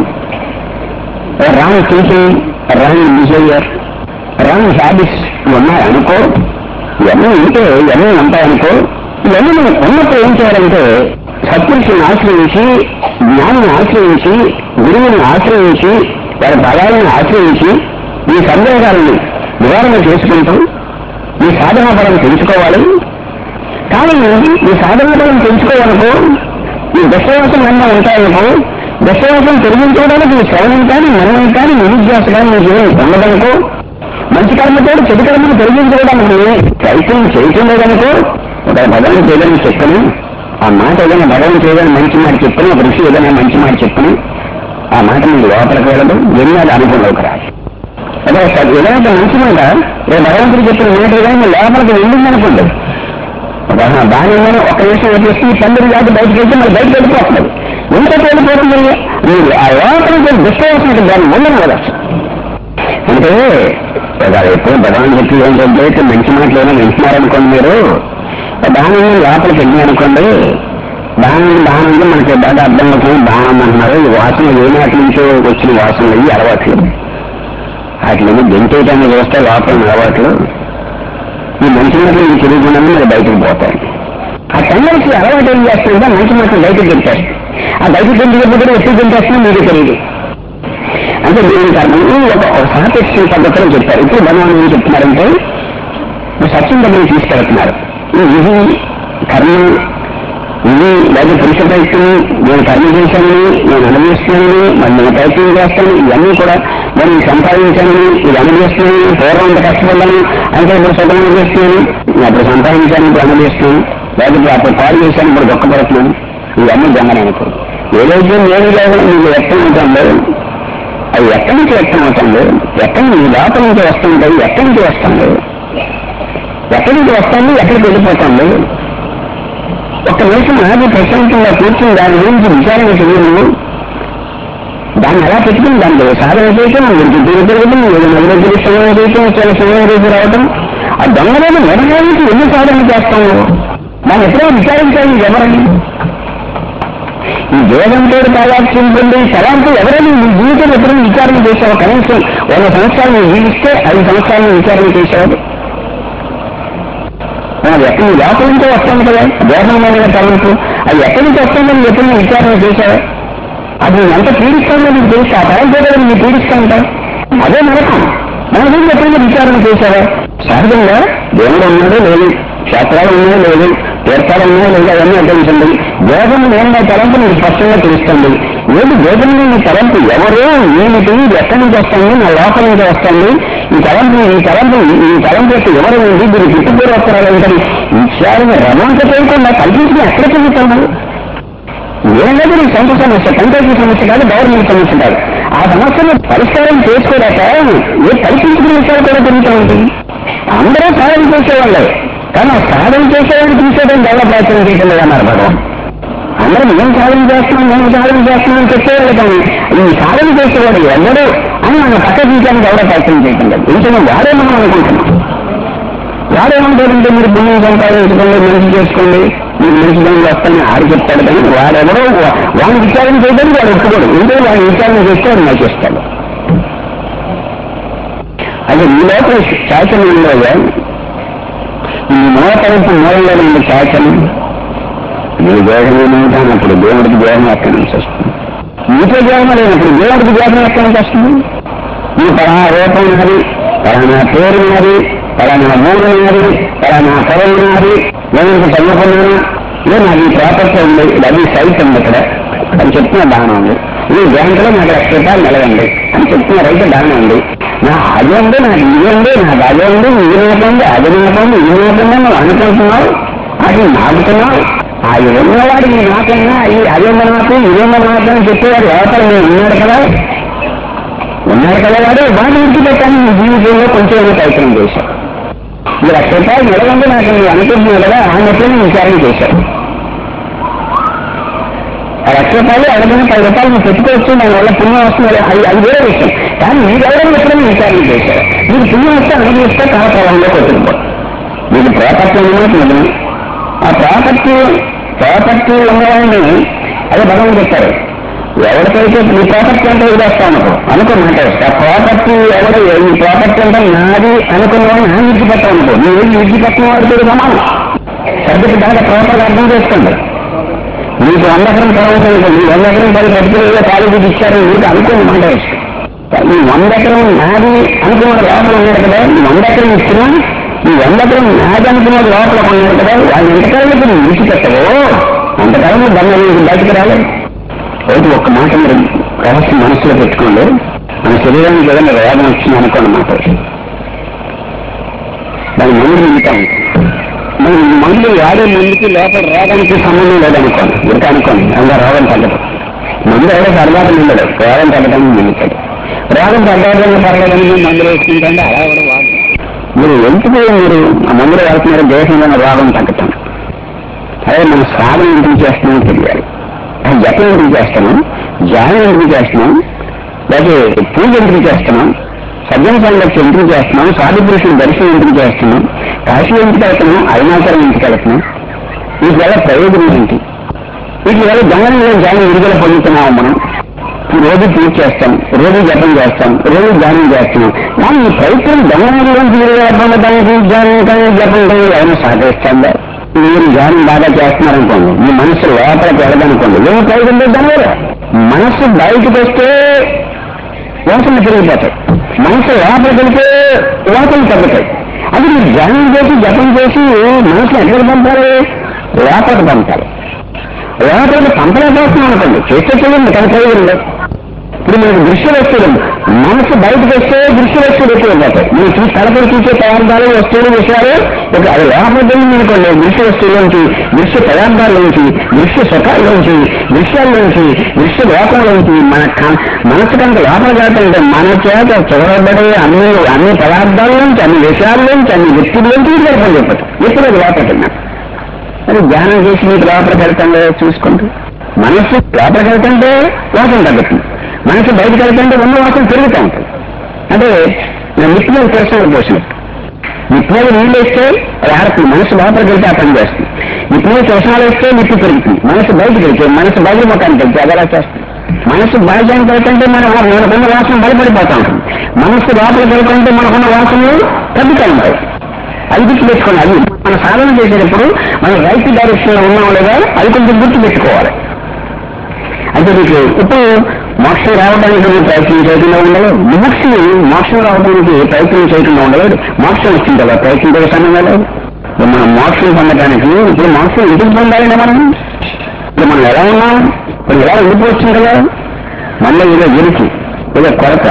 wrong thinking wrong behaviour wrong habits ఉన్నాయనుకో ఇవన్నీ ఉంటే ఇవన్నీ ఉంటాయనుకో ఇవన్నీ మనం ఉన్నప్పుడు ఏం చేయాలంటే సత్పురుషుని ఆశ్రయించి జ్ఞానిని ఆశ్రయించి గురువుని ఆశ్రయించి వారి బలాలను ఆశ్రయించి ఈ సందేహాలను నివారణ చేసుకుంటూ ఈ సాధనా బలం పెంచుకోవాలి కానీ ఈ సాధనా బలం పెంచుకోవాలనుకో ఈ దశవాసం అన్నా ఉంటాయనుకో దశవాసం తొలగించుకోవడానికి ఈ శ్రవణం కానీ మననం కానీ నిరుద్యాస కానీ నీకు ఏమి ఉండదనుకో మంచి కర్మతో చెడు కర్మను తొలగించుకోవడానికి నువ్వు ప్రయత్నం చేయటం లేదనుకో ఒక భగవాన్ చేయదని చెప్పను ఆ మాట ఏదైనా భగవాన్ చేయదని మంచి మాట చెప్పను ఒక ఋషి ఏదైనా మంచి మాట చెప్పను ఆ మాట నీకు లోపలికి వెళ్ళదు ఎన్నో అనుభవంలోకి రాదు అదే సార్ ఏదైనా మంచి మాట రేపు భగవంతుడు చెప్పిన మాట ఏదైనా లోపలికి వెళ్ళిందనుకోండి దాని ఏమైనా ఒక విషయం వచ్చేసి ఈ పండుగ కాదు బయటకు వెళ్తే మరి బయటకు వెళ్ళిపోతుంది ఎంత వెళ్ళిపోతుంది మీరు ఆ లోపలికి దుష్టవలసిన దాన్ని ఉండను కదా అంటే వాళ్ళు ఎప్పుడు భగవాన్ చెప్పి ఏంటంటే ఇట్లా మంచి మాటలు ఏమైనా వింటున్నారనుకోండి మీరు దాని లోపలికి వెళ్ళి అనుకోండి దాని దాని నుంచి మనకి బాగా అర్థం అవుతుంది దానం అంటున్నారు ఈ వాసన ఏ నాటి నుంచో వచ్చిన వాసనలు ఈ అలవాట్లు వాటిని గెంటేయటాన్ని చేస్తే లోపల అలవాట్లు ఈ మంచి మాటలు మీకు తెలియకుండా మీరు బయటకు పోతారు ఆ టెండర్స్ అలవాటు ఏం చేస్తుంటే మంచి మాటలు బయటకు తింటారు ఆ బయటకు తింటే ఎప్పుడు తింటేస్తున్నా మీకు తెలియదు అంటే దీనికి అర్థం ఒక ఒక సాపేక్ష పద్ధతిలో చెప్పారు ఇప్పుడు భగవాన్ ఏం చెప్తున్నారంటే సత్యం దగ్గర తీసుకెళ్తున్నారు ఇది కర్మ ఇది లేదా పురుష ప్రయత్నం నేను కర్మ చేశాను నేను అనుభవిస్తున్నాను మరి నేను ప్రయత్నం చేస్తాను ఇవన్నీ కూడా నేను సంపాదించాను ఇది అనుభవిస్తున్నాను పూర్వం అంత కష్టపడ్డాను అంటే ఇప్పుడు సుఖం అనుభవిస్తున్నాను నేను అప్పుడు సంపాదించాను ఇప్పుడు అనుభవిస్తున్నాను లేకపోతే అప్పుడు పాడు చేశాను ఇప్పుడు దుఃఖపడుతున్నాను ఇవన్నీ దొంగనే అనుకో ఏదైతే నేను లేకుండా మీకు వ్యక్తం అవుతుందో అది ఎక్కడి నుంచి వ్యక్తం అవుతుంది ఎక్కడి నీ లోపల నుంచి వస్తుంటాయి ఎక్కడి నుంచి వస్తుంది ఎక్కడి నుంచి వస్తుంది ఎక్కడికి వెళ్ళిపోతుంది ఒక నిమిషం ఆగి ప్రశాంతంగా కూర్చుని దాని గురించి విచారణ చేయను దాన్ని ఎలా పెట్టుకుని దాంట్లో సాధన చేయటం వీరికి తిరిగి తిరగడం ఏదో నలుగురు తిరిగి సమయం చేయటం చాలా సమయం రేపు రావటం ఆ దొంగలను నిర్ణయానికి ఎన్ని సాధన చేస్తాము దాన్ని ఎప్పుడో విచారించాలి ఎవరని ఈ వేదంతో తాగాల్సి ఉంటుంది తలాంటి ఎవరైనా నీ జీవితం ఎప్పుడైనా విచారణ చేసావు కనీసం వంద సంవత్సరాలు జీవిస్తే ఐదు సంవత్సరాలు విచారణ చేశావు అది ఎక్కడి నుంచి లోపల నుంచే వస్తుంది కదా దేహమైన తలంపు అది ఎక్కడి నుంచి వస్తుందని ఎప్పుడు విచారణ చేశావా అది నేను ఎంత పీడిస్తుందో నీకు తెలుసు ఆ తలంపే కదా నీకు పీడిస్తూ ఉంటావు అదే నరకం మన గురించి ఎప్పుడైనా విచారణ చేశావా సహజంగా దేవుడు ఉన్నాడో లేదు క్షేత్రాలు ఉన్నాయో లేదు తీర్థాలు ఉన్నాయో లేదు అవన్నీ అర్థించండి దేహం నేను తలంపు నీకు స్పష్టంగా తెలుస్తుంది ఏది దేహం నీ తలంపు ఎవరు ఏమిటి ఇది ఎక్కడి నుంచి వస్తుంది నా లోపల నుంచి వస్తుంది ఈ తలంపు ఈ తలంపు ఈ తలంపు యొక్క ఎవరు ఉంది దీని పుట్టుపూర్వత్తరాలు ఏంటని విషయాలను రమంత చేయకుండా కల్పించిన ఎక్కడ చెందుతున్నాడు ఏదైనా నీకు సొంత సమస్య పంచాయతీ సమస్య కాదు గవర్నమెంట్ సమస్య కాదు ఆ సమస్యను పరిష్కారం చేసుకోలేక ఏ కల్పించుకునే విషయాలు కూడా జరుగుతూ ఉంటుంది అందరూ సాధన చేసేవాళ్ళే కానీ ఆ సాధన చేసేవాడు తీసేయడం చాలా ప్రయత్నం చేయటం లేదన్నారు భగవాన్ అందరూ మేము సాధన చేస్తున్నాం మేము సాధన చేస్తున్నాం అని చెప్పేవాళ్ళు కానీ ఈ సాధన చేసేవాడు ఎవరు అని మన పక్క తీయడానికి ఎవరో ప్రయత్నం చేయటం లేదు ఎందుకంటే వాడే మనం అనుకుంటున్నాం వాడేమంటాడంటే మీరు పుణ్యం సంపాదించుకోండి మంచి చేసుకోండి మీరు మంచి పనులు వస్తాయని ఆడు చెప్తాడు కానీ వాడెవరో వా- వాడిని విచారణ చేయడానికి వాడు ఒప్పుకోడు ఎందుకంటే వాడిని విచారణ చేస్తే వాడు నచ్చేస్తాడు అది ఈ లోపల చైతన్యంలో ఈ నూతనపు మూలంలో ఉన్న చైతన్యం నీ దేహమే నూతనప్పుడు దేవుడికి దేహం ఎక్కడి నుంచి వస్తుంది నీతో దేహం లేనప్పుడు దేవుడికి దేహం ఎక్కడి నుంచి వస్తుంది నీ పలానా రూపం ఉన్నది పలానా పేరు ఉన్నది పలానా ఊరు ఉన్నది పలానా పొలం ఉన్నది నేను ఇంక చదువుకున్నాను ఇదే నాకు ఈ ప్రాపర్టీ ఉంది అది సైట్ ఉంది ఇక్కడ అని చెప్తున్న బాగానే ఉంది ఈ బ్యాంకులో నాకు లక్ష రూపాయలు నిలవండి అని చెప్తున్న రైతు బాగానే ఉంది నా అది ఉంది నాకు ఇది ఉంది నాకు అది ఉంది ఇది నాకుంది అది నాకుంది ఇది నాకుంది నువ్వు అనుకుంటున్నావు అది నాకుతున్నావు అది ఉన్నవాడు ఈ నాకన్నా ఈ అది ఉంది నాకు ఇది ఉంది నాకు అని చెప్పేవాడు లోపల నేను ఉన్నాడు కదా ఉన్నాడు కదా వాడు వాడిని విడిచిపెట్టాను నీ జీవితంలో కొంచెం ఏదో ప్రయత్నం చేశావు ఈ లక్ష రూపాయలు నిలవండి నాకు నువ్వు అనుకుంటున్నావు కదా ఆ నెట్లని విచారణ చేశావు ఆ లక్ష రూపాయలు ఎవరికైనా పది రూపాయలు నువ్వు పెట్టుకోవచ్చు దాని వల్ల పుణ్యం వస్తుంది అది అది వేరే విషయం కానీ మీరు ఎవరైనా ఎప్పుడైనా విచారణ చేశారు మీకు పుణ్యం వస్తే అనుభవిస్తే కాలప్రభావంలో కొట్టుకుపో మీకు ప్రాపర్టీ ఉన్నమాట నిజమే ఆ ప్రాపర్టీ ప్రాపర్టీ ఉన్నవాడిని అదే భగవాన్ చెప్పారు ఎవరికైతే ఈ ప్రాపర్టీ అంటే వదిలేస్తాం అనుకో అనుకో మాట ఆ ప్రాపర్టీ ఎవరు ఈ ప్రాపర్టీ అంటే నాది అనుకున్నవాడిని నా విడిచిపెట్టావు అనుకో నువ్వు విడిచిపెట్టిన వాడితో సమానం సబ్జెక్ట్ బాగా ప్రాపర్గా అర్థం చేసుకోండి మీకు వంద ఎకరం పొలం అనుకోండి వంద ఎకరం పది పట్టుకుని కాలేజీకి ఇచ్చారు మీకు అనుకోండి మాట ఈ వంద ఎకరం నాది అనుకున్న లోపల ఉన్నాడు కదా ఈ వంద ఎకరం ఇచ్చినా ఈ వంద ఎకరం నాది అనుకున్న లోపల ఉన్నాడు కదా వాళ్ళు ఎంతకాలం ఇప్పుడు విడిచిపెట్టవో అంతకాలం దాన్ని మీకు బయటకు రాలేదు ఒకటి ఒక్క మాట మీరు రహస్యం మనసులో పెట్టుకోండి మన శరీరానికి ఏదైనా రోగం వచ్చింది అనుకోండి మాట దాని మందు మిగతా మనం ఈ మందులు వాడే మందుకి లోపల రోగానికి సంబంధం లేదనుకోండి ఇంకా అనుకోండి అందులో రోగం తగ్గదు మందు ఎవరో సరదాగా నిండడు రోగం తగ్గడానికి నిండుతాడు రోగం తగ్గడానికి పర్లేదని మీరు మందులు వేసుకుంటే అలా కూడా వాడు మీరు ఎందుకు మీరు ఆ మందులు వాడుతున్నారు దేశంలో రోగం తగ్గటం అదే మన సాధన ఎందుకు చేస్తున్నామో తెలియాలి ఆ జపం ఎందుకు చేస్తున్నాం ధ్యానం ఎందుకు చేస్తున్నాం లేకపోతే పూజ ఎందుకు చేస్తున్నాం సజ్జన సంగతి ఎందుకు చేస్తున్నాం సాధు పురుషుల దర్శనం ఎందుకు చేస్తున్నాం కాశీ ఎందుకు వెళ్తున్నాం అరుణాచలం ఎందుకు వెళ్తున్నాం వీటి వల్ల ప్రయోజనం ఏంటి వీటి వల్ల గంగలో ధ్యానం విడుదల పొందుతున్నాం మనం రోజు పూజ చేస్తాం రోజు జపం చేస్తాం రోజు ధ్యానం చేస్తున్నాం కానీ ఈ ప్రయత్నం గంగలోంచి విడుదల పొందడానికి ధ్యానం కానీ జపం కానీ ఏమైనా సాధిస్తుందా మీరు ధ్యానం బాగా చేస్తున్నారనుకోండి మీ మనసు లోపలికి వెళ్ళదనుకోండి ఏం ప్రయోజనం లేదు దానివల్ల మనసు బయటకు వస్తే వాసన పెరిగిపోతాయి మనసు లోపలికి వెళ్తే వాసన తగ్గుతాయి అది మీరు ధ్యానం చేసి జపం చేసి మనసు ఎక్కడికి పంపాలి లోపలికి పంపాలి లోపలికి పంపలేకపోతున్నాం అనుకోండి చేస్తే చేయండి కానీ ప్రయోజనం లేదు ఇప్పుడు మనకు దృశ్య వస్తువులు మనసు బయటకు వస్తే దృశ్య వస్తువులు ఎక్కువ పోతాయి మీరు చూసి కడపలు చూసే పదార్థాలు వస్తువులు విషయాలు ఒక అది లోపలికి అనుకోండి దృశ్య వస్తువులోంచి దృశ్య పదార్థాల్లోంచి దృశ్య సుఖాల్లోంచి దృశ్యాల్లోంచి దృశ్య లోకంలోంచి మన క- మనసు కనుక లోపలికి వెళ్తుంటే మన చేత చూడబడే అన్ని అన్ని పదార్థాల్లోంచి అన్ని విషయాల్లోంచి అన్ని వ్యక్తుల్లోంచి జరపని చెప్పదు ఎప్పుడు అది లోపలికి వెళ్ళినా అది ధ్యానం చేసి మీకు లోపలికి వెళ్తుందో చూసుకోండి మనస్సు లోపలికి వెళ్తుంటే వాసన తగ్గుతుంది మనసు బయటకు వెళ్తుంటే ఉన్న వాసన పెరుగుతూ ఉంటుంది అంటే నిప్పు మీద కిరసనాలు పోసినట్టు నిప్పు మీద నీళ్ళు వేస్తే అది ఆడుతుంది మనసు లోపలికి వెళ్తే ఆ పని చేస్తుంది నిప్పు మీద కిరసనాలు వేస్తే నిప్పు పెరుగుతుంది మనసు బయటకు వెళ్తే మనసు బయట మొత్తానికి వెళ్తే అది ఎలా చేస్తుంది మనసు బయటానికి వెళ్తుంటే మనం మనకున్న వాసన బయటపడిపోతూ ఉంటుంది మనసు లోపలికి వెళ్తుంటే మనకున్న వాసనలు తగ్గుతూ ఉంటాయి అది గుర్తు పెట్టుకోండి అది మన సాధన చేసేటప్పుడు మనం రైట్ డైరెక్షన్ లో ఉన్నాం లేదా అది కొంచెం గుర్తు పెట్టుకోవాలి అంటే మీకు ఇప్పుడు మోక్షం రావడానికి నువ్వు ప్రయత్నం చేయకుండా ఉండలేదు ముముక్షి మోక్షం రావడానికి ప్రయత్నం చేయకుండా ఉండలేదు మోక్షం వచ్చింది కదా ప్రయత్నం చేసే సమయం లేదు ఇప్పుడు మనం మోక్షం పొందడానికి ఇప్పుడు మోక్షం ఎందుకు పొందాలండి మనం ఇప్పుడు మనం ఎలా ఉన్నాం ఇప్పుడు ఎలా ఉండిపోవచ్చు కదా మళ్ళీ ఏదో ఎరికి ఏదో కొరత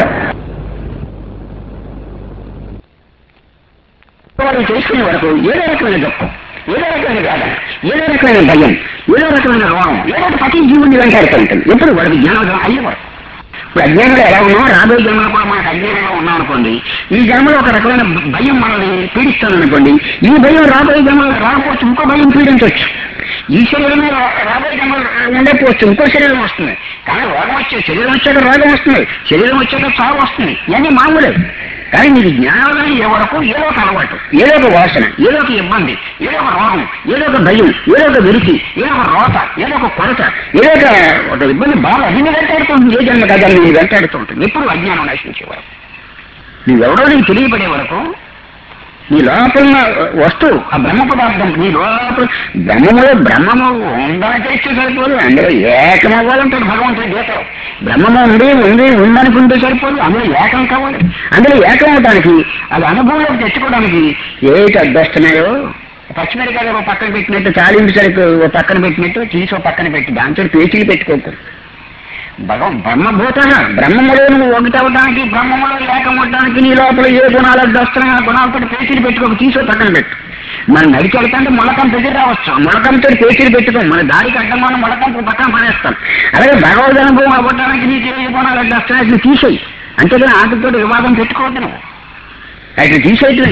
వాడు చేసుకునే వరకు ఏదో రకమైన దుఃఖం ఏదో రకమైన బాధ ఏదో రకమైన భయం ఏదో రకమైన రోగం ఏదో ఒక ప్రతి జీవుని వెంటాడుతూ ఉంటుంది ఎప్పుడు వాడికి జ్ఞానోదయం అయ్యేవాడు ఇప్పుడు అజ్ఞానంలో ఎలా ఉన్నాం రాబోయే జన్మలో కూడా మనకు అజ్ఞానంగా ఉన్నాం అనుకోండి ఈ జన్మలో ఒక రకమైన భయం మనల్ని పీడిస్తుంది అనుకోండి ఈ భయం రాబోయే జన్మలో రాకపోవచ్చు ఇంకో భయం పీడించవచ్చు ఈ శరీరమే రా- రాబోయే జన్మలో ఉండకపోవచ్చు ఇంకో శరీరం వస్తుంది కానీ రోగం వచ్చే శరీరం వచ్చాక రోగం వస్తుంది శరీరం వచ్చాక చావు వస్తుంది ఇవన్నీ మామూలే కానీ నీకు జ్ఞానం ఏ వరకు ఏదో ఒక అలవాటు ఏదో ఒక వాసన ఏదో ఒక ఇబ్బంది ఏదో ఒక రోగం ఏదో ఒక భయం ఏదో ఒక విరుచి ఏదో ఒక రోత ఏదో ఒక కొరత ఏదో ఒక ఒక ఇబ్బంది బాగా అది నీ వెంటాడుతుంటుంది ఏ జన్మ కదా నీ వెంటాడుతుంటుంది ఎప్పుడు అజ్ఞానం నశించే వరకు నీవెవడో నీకు తెలియపడే వరకు నీ లోపల ఉన్న వస్తువు ఆ బ్రహ్మ పదార్థం నీ లోపల బ్రహ్మములో బ్రహ్మము ఉందని తెలిస్తే సరిపోదు అందులో ఏకమవ్వాలంటాడు భగవంతుడు గీతలో బ్రహ్మము ఉంది ఉంది ఉందనుకుంటే సరిపోదు అందులో ఏకం కావాలి అందులో ఏకం అవడానికి అది అనుభవంలోకి తెచ్చుకోవడానికి ఏటి అడ్డొస్తున్నాయో పచ్చిమిరకాయలు ఒక పక్కన పెట్టినట్టు తాలింపు సరుకు ఒక పక్కన పెట్టినట్టు తీసి ఒక పక్కన పెట్టి దాంతో పేచీలు పెట్టుకోకు భగవం బ్రహ్మభూత బ్రహ్మములో నువ్వు ఒకటవడానికి బ్రహ్మములో ఏకమవడానికి నీ లోపల ఏ గుణాలు వస్తున్నాయి ఆ గుణాలతో పేచీలు పెట్టుకోక తీసో పక్కన పెట్టు మనం నడిచి వెళ్తాంటే ముళ్ళకం దగ్గర రావచ్చు ఆ ముళ్ళకంతో పేచీలు పెట్టుకోం మన దారికి అడ్డంగా ఉన్న ముళ్ళకంతో పక్కన పడేస్తాం అలాగే భగవద్ అనుభవం అవ్వడానికి నీకు ఏ గుణాలు వస్తున్నాయి అసలు తీసేయి అంతేగాని ఆటలతో వివాదం పెట్టుకోవద్దు నువ్వు అట్లా తీసేయటమే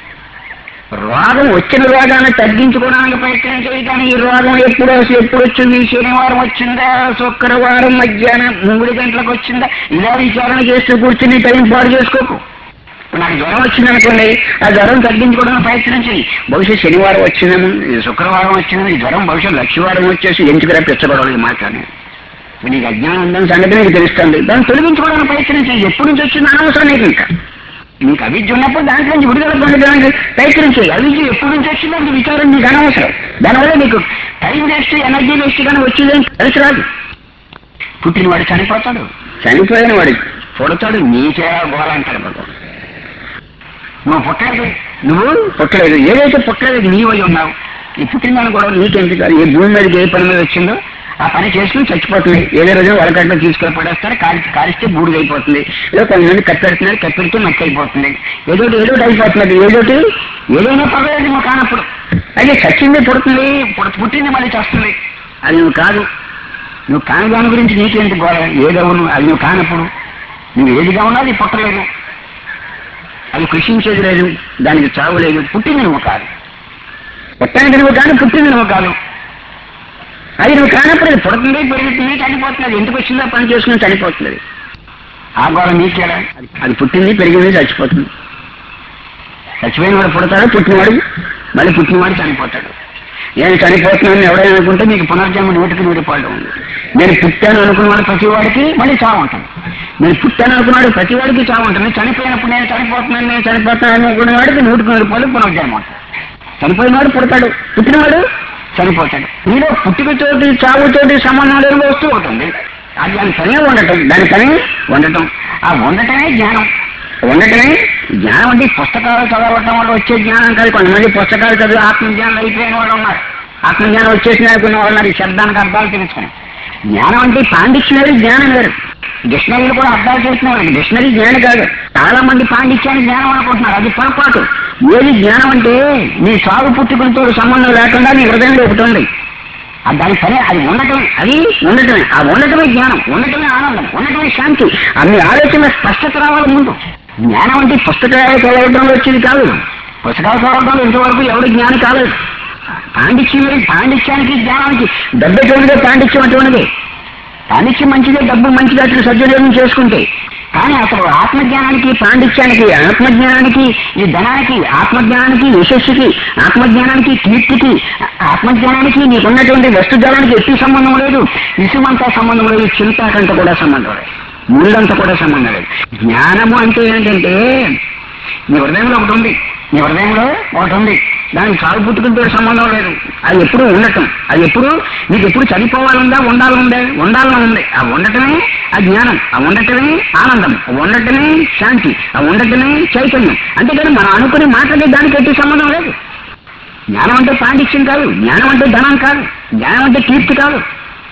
రోగం వచ్చిన రోగాన్ని తగ్గించుకోవడానికి ప్రయత్నం చేయగానే ఈ రోగం ఎప్పుడు వస్తే ఎప్పుడు వచ్చింది శనివారం వచ్చిందా శుక్రవారం మధ్యాహ్నం మూడు గంటలకు వచ్చిందా ఇలా విచారణ చేస్తూ కూర్చుని టైం పాడు చేసుకోకు ఇప్పుడు నాకు జ్వరం వచ్చిందనుకోండి ఆ జ్వరం తగ్గించుకోవడానికి ప్రయత్నం చేయి బహుశా శనివారం వచ్చిందేమో ఈ శుక్రవారం వచ్చిందేమో ఈ జ్వరం బహుశా లక్షవారం వచ్చేసి ఎందుకు పెంచబడాలి ఈ మాట్లాడి ఇప్పుడు నీకు అజ్ఞానం ఉందని సంగతి నీకు తెలుస్తుంది దాన్ని తొలగించుకోవడానికి ప్రయత్నం చేయి ఎప్పటి నుంచి వచ్చింది అనవసరం నీకు ఇంకా నీకు అవిద్య ఉన్నప్పుడు దాంట్లో నుంచి విడుదల పొందడానికి ప్రయత్నం చేయి అవిద్య ఎప్పటి నుంచి వచ్చిందో అది విచారం నీకు అనవసరం దానివల్ల నీకు టైం వేస్ట్ ఎనర్జీ వేస్ట్ కానీ వచ్చేదేం కలిసి రాదు పుట్టినవాడు చనిపోతాడు చనిపోయిన వాడు పుడతాడు నీ చేర గోలంటాడు భగవాన్ నువ్వు పుట్టలేదు నువ్వు పుట్టలేదు ఏదైతే పుట్టలేదు నీవై ఉన్నావు ఈ పుట్టిందని కూడా నీకెందుకు కాదు ఏ భూమి మీదకి ఏ పని మీద వచ్చిందో ఆ పని చేసుకుని చచ్చిపోతుంది ఏదో రోజు వరకట్లో తీసుకొని పడేస్తారు కాలి కాలిస్తే బూడిద అయిపోతుంది ఏదో కొంతమంది కప్పెడుతున్నారు కప్పెడితే మట్టి అయిపోతుంది ఏదో ఏదో అయిపోతున్నది ఏదోటి ఏదైనా పర్వాలేదు నువ్వు కానప్పుడు అయితే చచ్చింది పుడుతుంది పుట్- పుట్టింది మళ్ళీ చస్తుంది అది నువ్వు కాదు నువ్వు కాని దాని గురించి నీకేంటి గోడ ఏదవును అది నువ్వు కానప్పుడు నువ్వు ఏదిగా ఉన్నా అది పుట్టలేదు అది కృషించేది లేదు దానికి చావు లేదు పుట్టింది నువ్వు కాదు పుట్టానికి నువ్వు కాదు పుట్టింది నువ్వు కాదు అది నువ్వు కానప్పుడు అది పుడుతుంది పెరుగుతుంది చనిపోతుంది అది ఎందుకు వచ్చిందో పని చేసుకుని చనిపోతుంది ఆ గోడ నీకేడా అది పుట్టింది పెరిగింది చచ్చిపోతుంది చచ్చిపోయిన వాడు పుడతాడు పుట్టినవాడు మళ్ళీ పుట్టినవాడు చనిపోతాడు నేను చనిపోతున్నాను ఎవరైనా అనుకుంటే నీకు పునర్జన్మ నూటికి నూటి పాళ్ళు ఉంది నేను పుట్టాను అనుకున్నవాడు ప్రతి వాడికి మళ్ళీ చావు ఉంటుంది నేను పుట్టాను అనుకున్నాడు ప్రతి వాడికి చావు ఉంటుంది చనిపోయినప్పుడు నేను చనిపోతున్నాను నేను చనిపోతున్నాను అనుకున్న వాడికి నూటికి నూటి పాళ్ళు పునర్జన్మ ఉంటుంది చనిపోయినవాడు పుడతాడు పుట్టినవాడు చనిపోతాడు నీలో పుట్టుకతోటి చావుతోటి సంబంధం లేని వస్తువు అవుతుంది అది దాని పనే ఉండటం దాని పని ఉండటం ఆ ఉండటమే జ్ఞానం ఉండటమే జ్ఞానం అంటే ఈ పుస్తకాలు చదవటం వల్ల వచ్చే జ్ఞానం కాదు కొంతమంది పుస్తకాలు చదివి ఆత్మజ్ఞానం అయిపోయిన వాళ్ళు ఉన్నారు ఆత్మజ్ఞానం వచ్చేసిన అనుకున్న వాళ్ళు ఉన్నారు ఈ శబ్దానికి అర్థాలు తెలుసుకుని జ్ఞానం అంటే పాండిత్యం వేరు జ్ఞానం వేరు డిక్షనరీలు కూడా అర్థాలు చేస్తున్నారు డిక్షనరీ జ్ఞానం కాదు చాలా మంది పాండిత్యాన్ని జ్ఞానం అనుకుంటున్నారు అది పొరపాటు ఏది జ్ఞానం అంటే నీ సాగు పుట్టుకలతో సంబంధం లేకుండా నీ హృదయంలో ఒకటి ఉంది ఆ దాని పని అది ఉండటమే అది ఉండటమే ఆ ఉండటమే జ్ఞానం ఉండటమే ఆనందం ఉండటమే శాంతి అన్ని ఆలోచన స్పష్టత రావాలి ముందు జ్ఞానం అంటే పుస్తకాలు చదవడంలో వచ్చేది కాదు పుస్తకాలు చదవడంలో ఇంతవరకు ఎవరు జ్ఞానం కాలేదు పాండిత్యం వేరు. పాండిత్యానికి జ్ఞానానికి డబ్బు ఎటువంటిదే పాండిత్యం అటువంటిదే పాండిత్యం మంచిదే డబ్బు మంచిదే అట్లా సద్వినియోగం చేసుకుంటే కానీ అసలు ఆత్మజ్ఞానానికి పాండిత్యానికి ఆత్మజ్ఞానానికి ఈ ధనానికి ఆత్మజ్ఞానానికి యశస్సుకి ఆత్మజ్ఞానానికి కీర్తికి ఆత్మజ్ఞానానికి నీకున్నటువంటి వస్తుజాలానికి ఎట్టి సంబంధం లేదు ఇసుమంతా సంబంధం లేదు చింతాకంత కూడా సంబంధం లేదు ముళ్ళంతా కూడా సంబంధం లేదు జ్ఞానము అంటే ఏంటంటే నీ హృదయంలో ఒకటి ఉంది నీ హృదయంలో ఒకటి ఉంది దానికి చాలు పుట్టుకుంటే సంబంధం లేదు అది ఎప్పుడు ఉండటం అది ఎప్పుడు నీకు ఎప్పుడు చనిపోవాలందా ఉండాలందా ఉండాలని ఉంది ఆ ఉండటమే ఆ జ్ఞానం ఆ ఉండటమే ఆనందం ఆ ఉండటమే శాంతి ఆ ఉండటమే చైతన్యం అంతేకాని మనం అనుకుని మాట్లాడే దానికి ఎట్టి సంబంధం లేదు జ్ఞానం అంటే పాండిత్యం కాదు జ్ఞానం అంటే ధనం కాదు జ్ఞానం అంటే కీర్తి కాదు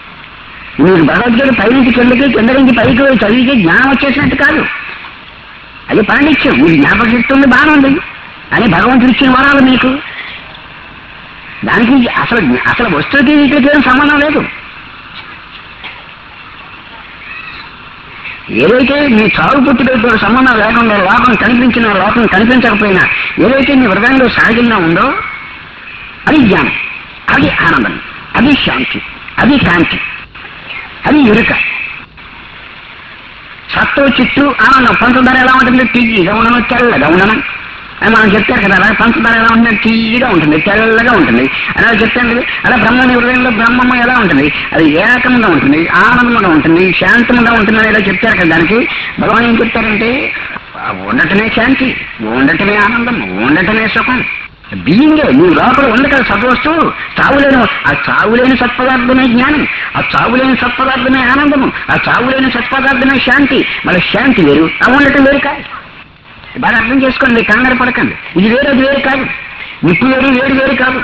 మీరు భగవద్గీత పై నుంచి కిందకి కింద నుంచి పైకి చదివితే జ్ఞానం వచ్చేసినట్టు కాదు అది పాండిత్యం మీరు జ్ఞాపకం చెప్తుంది బాగానే ఉంది అని భగవంతుడు ఇచ్చిన వరాలు మీకు దానికి అసలు అసలు వస్తువుకి వీటికి ఏం సంబంధం లేదు ఏదైతే నీ చావు పుట్టుకతో సంబంధం లేకుండా లోకం కనిపించిన లోకం కనిపించకపోయినా ఏదైతే నీ హృదయంలో సహజంగా ఉందో అది జ్ఞానం అది ఆనందం అది శాంతి అది కాంతి అది ఎరుక సత్తు చిత్తు ఆనందం పంచదార ఎలా ఉంటుంది తీయగా ఉండను తెల్లగా ఉండను అని మనం చెప్తారు కదా అలా పంచదార ఎలా ఉంటుంది తీయగా ఉంటుంది తెల్లగా ఉంటుంది అలా చెప్తాను కదా అలా బ్రహ్మని హృదయంలో బ్రహ్మము ఎలా ఉంటుంది అది ఏకంగా ఉంటుంది ఆనందంగా ఉంటుంది శాంతంగా ఉంటుంది అని ఇలా చెప్తారు కదా దానికి భగవాన్ ఏం చెప్తారంటే ఆ ఉండటమే శాంతి ఉండటమే ఆనందం ఉండటమే సుఖం బీయింగే నువ్వు లోపల ఉంది కదా సద్వస్తువు చావులేని ఆ చావులేని సత్పదార్థమే జ్ఞానం ఆ చావులేని సత్పదార్థమే ఆనందము ఆ చావులేని సత్పదార్థమే శాంతి మళ్ళీ శాంతి వేరు ఆ ఉండటం వేరు కాదు బాగా అర్థం చేసుకోండి కంగారు పడకండి ఇది వేరు అది వేరు కాదు నిప్పు వేరు వేరు వేరు కాదు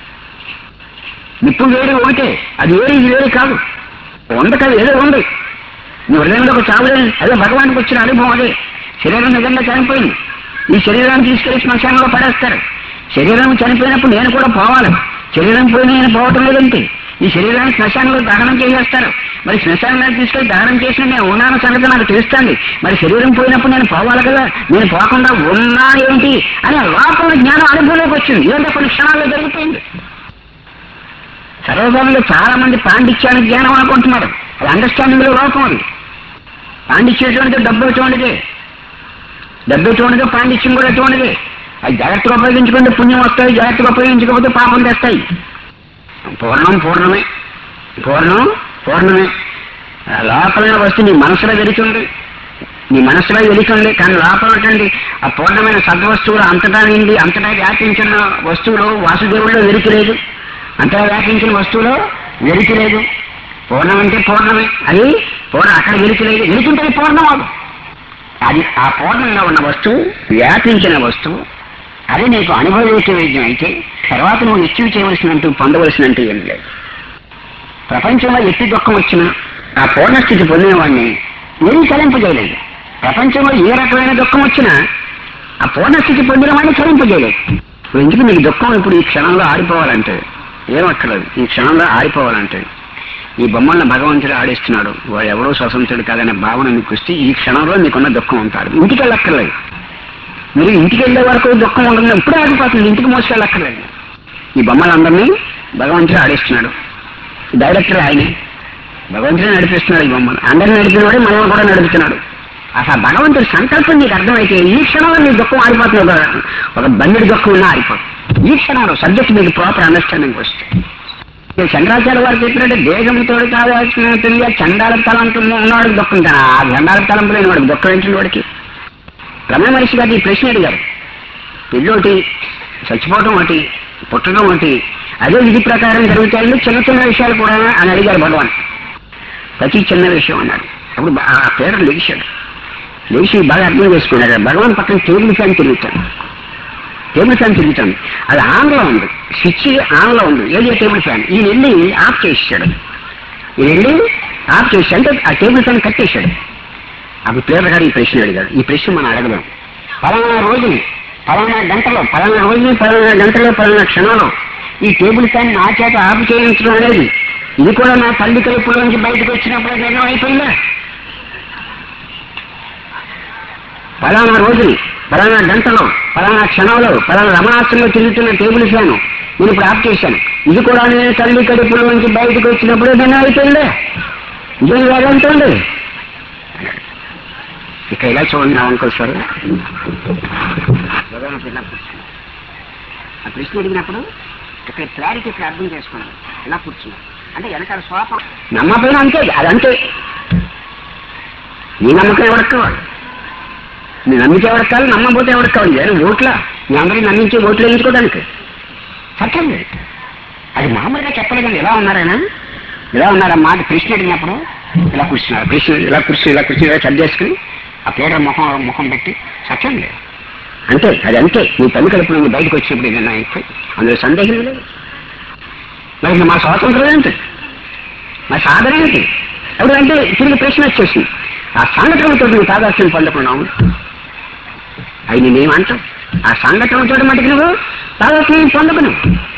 నిప్పు వేరు ఒకటే అది వేరు ఇది వేరు కాదు ఉంది కాదు ఏదో ఉంది నీ హృదయంలో ఒక చావులేని అదే భగవానికి వచ్చిన అనుభవం అదే శరీరం నిజంగా చనిపోయింది ఈ శరీరాన్ని తీసుకెళ్లి శ్మశానంలో పడేస్తారు శరీరం చనిపోయినప్పుడు నేను కూడా పోవాలి శరీరం పోయి నేను పోవటం లేదంటే ఈ శరీరాన్ని శ్మశానంలో దహనం చేసేస్తారు మరి శ్మశానంలో తీసుకెళ్లి దహనం చేసిన నేను ఉన్నాను సంగతి నాకు తెలుస్తుంది మరి శరీరం పోయినప్పుడు నేను పోవాలి కదా నేను పోకుండా ఉన్నా ఏంటి అని లోపల జ్ఞానం అనుభవంలోకి వచ్చింది ఇదంతా కొన్ని క్షణాల్లో జరిగిపోయింది సర్వసాధారణంగా చాలా మంది పాండిత్యాన్ని జ్ఞానం అనుకుంటున్నారు అది అండర్స్టాండింగ్ లో లోపం అది పాండిత్యం ఎటువంటిది డబ్బు ఎటువంటిది డబ్బు ఎటువంటిదో పాండిత్యం కూడా ఎటువంటిది అది జాగ్రత్తగా ఉపయోగించుకుంటే పుణ్యం వస్తాయి జాగ్రత్తగా ఉపయోగించకపోతే పాపం తెస్తాయి పూర్ణం పూర్ణమే పూర్ణం పూర్ణమే ఆ లోపలైన వస్తువు నీ మనసులో వెలుతుంది నీ మనసులో వెలుతుంది కానీ లోపల ఉన్నటువంటి ఆ పూర్ణమైన సద్వస్తువులు అంతటా నిండి అంతటా వ్యాపించిన వస్తువులు వాసుదేవుల్లో వెలికి లేదు అంతటా వ్యాపించిన వస్తువులో వెలికి లేదు పూర్ణం అంటే పూర్ణమే అది పూర్ణ అక్కడ వెలికి లేదు వెలుకుంటే అది పూర్ణం అవ్వదు. అది ఆ పూర్ణంగా ఉన్న వస్తువు వ్యాపించిన వస్తువు అది నీకు అనుభవించే వైద్యం అయితే తర్వాత నువ్వు నిత్యం చేయవలసినంటూ పొందవలసినంటూ ఏం లేదు ప్రపంచంలో ఎట్టి దుఃఖం వచ్చినా ఆ పూర్ణస్థితి పొందిన వాడిని ఏం చలింపజేయలేదు ప్రపంచంలో ఏ రకమైన దుఃఖం వచ్చినా ఆ పూర్ణస్థితి పొందిన వాడిని చలింపజేయలేదు ఇప్పుడు ఎందుకు నీకు దుఃఖం ఇప్పుడు ఈ క్షణంలో ఆడిపోవాలంటే ఏమక్కర్లేదు ఈ క్షణంలో ఆడిపోవాలంటే ఈ బొమ్మలను భగవంతుడు ఆడిస్తున్నాడు వాడు ఎవరో స్వతంత్రుడు కాదనే భావన నీకు వస్తే ఈ క్షణంలో నీకున్న దుఃఖం ఉంటాడు ఇంటికి వెళ్ళక్కర్లేదు మీరు ఇంటికి వెళ్ళే వరకు దుఃఖం ఉంటుంది ఇప్పుడే ఆగిపోతుంది ఇంటికి మోసుకెళ్ళక్కర్లేదు ఈ బొమ్మలందరినీ భగవంతుడు ఆడిస్తున్నాడు డైరెక్టర్ ఆయనే భగవంతుడే నడిపిస్తున్నాడు ఈ బొమ్మలు అందరిని నడిపినవాడే మనల్ని కూడా నడుపుతున్నాడు అసలు భగవంతుడి సంకల్పం నీకు అర్థమైతే ఈ క్షణంలో నీ దుఃఖం ఆడిపోతుంది ఒక ఒక బండిడి దుఃఖం ఉన్నా ఆడిపోతుంది ఈ క్షణంలో సబ్జెక్ట్ మీకు ప్రాపర్ అండర్స్టాండింగ్ వస్తుంది ఇక చంద్రాచార్య వారు చెప్పినట్టు దేహంతో కావాల్సిన తెలియ చండాల తలంపు ఉన్నవాడికి దుఃఖం కానీ ఆ చండాల తలంపు లేని వాడికి దుఃఖం ఏంటి వాడికి రమణ మహర్షి గారు ఈ ప్రశ్న అడిగారు పెళ్ళి ఒకటి చచ్చిపోవటం ఒకటి పుట్టడం ఒకటి అదే విధి ప్రకారం జరుగుతాయండి చిన్న చిన్న విషయాలు కూడా అని అడిగారు భగవాన్ ప్రతి చిన్న విషయం అన్నాడు అప్పుడు బా- ఆ పేరు లేచాడు లేచి బాగా అర్థం చేసుకున్నాడు భగవాన్ పక్కన టేబుల్ ఫ్యాన్ తిరుగుతాడు టేబుల్ ఫ్యాన్ తిరుగుతాడు అది ఆన్లో ఉంది స్విచ్ ఆన్లో ఉంది ఏది ఆ టేబుల్ ఫ్యాన్ ఈయన వెళ్ళి ఆఫ్ చేసాడు ఈయన వెళ్ళి ఆఫ్ చేసి అంటే ఆ టేబుల్ ఫ్యాన్ కట్టేశాడు అప్పుడు పేర్ల గారు ఈ ప్రశ్న అడిగాడు ఈ ప్రశ్న మనం అడగదాం పలానా రోజుని పలానా గంటలో పలానా రోజుని పలానా గంటలో పలానా క్షణంలో ఈ టేబుల్ ఫ్యాన్ నా చేత ఆఫ్ చేయించడం అనేది ఇది కూడా నా తల్లి కడుపులో నుంచి బయటకు వచ్చినప్పుడు నిర్ణయం అయిపోయిందా పలానా రోజుని పలానా గంటలో పలానా క్షణంలో పలానా రమణాశ్రంలో తిరుగుతున్న టేబుల్ ఫ్యాన్ నేను ఇప్పుడు ఆఫ్ చేశాను ఇది కూడా నేను తల్లి కడుపులో నుంచి బయటకు వచ్చినప్పుడు నిర్ణయం అయిపోయిందా ఇదే వేదంతండి ఇక ఇలా చూడండి నా అంకుల్ సార్ ఆ ప్రశ్న అడిగినప్పుడు ఇక్కడ క్లారిటీ ఇక్కడ అర్థం చేసుకున్నాను ఇలా కూర్చున్నాను అంటే వెనకాల స్వాపం నమ్మపోయినా అంతే అది అంతే నీ నమ్మకం ఎవరికి కావాలి నీ నమ్మితే ఎవరికి కావాలి నమ్మకపోతే ఎవరికి కావాలి నేను ఓట్లా మీ అందరినీ నమ్మించి ఓట్లు వేయించుకోవడానికి సత్యం లేదు అది మామూలుగా చెప్పలేదని ఎలా ఉన్నారైనా ఇలా ఉన్నారా మాట కృష్ణ అడిగినప్పుడు ఇలా కూర్చున్నారు కృష్ణ ఇలా కూర్చుని ఇలా కూర్చుని ఇలా చదివేసుకుని ఆ ప్లేటర్ ముఖం ముఖం పెట్టి సత్యం లేదు అంతే అది అంతే నీ తల్లి కడుపు నుండి బయటకు వచ్చినప్పుడు ఏదైనా అయిపోయి అందులో సందేహం లేదు మరి ఇంకా మా స్వాతంత్రం ఏంటి మా సాధన ఏంటి అప్పుడు అంటే తిరిగి ప్రశ్న వచ్చేసింది ఆ సంఘటనలతో నువ్వు తాదాత్యం పొందకున్నావు అవి నేనేమంటావు ఆ సంఘటనలతో మటుకు నువ్వు తాదాత్మ్యం పొందకును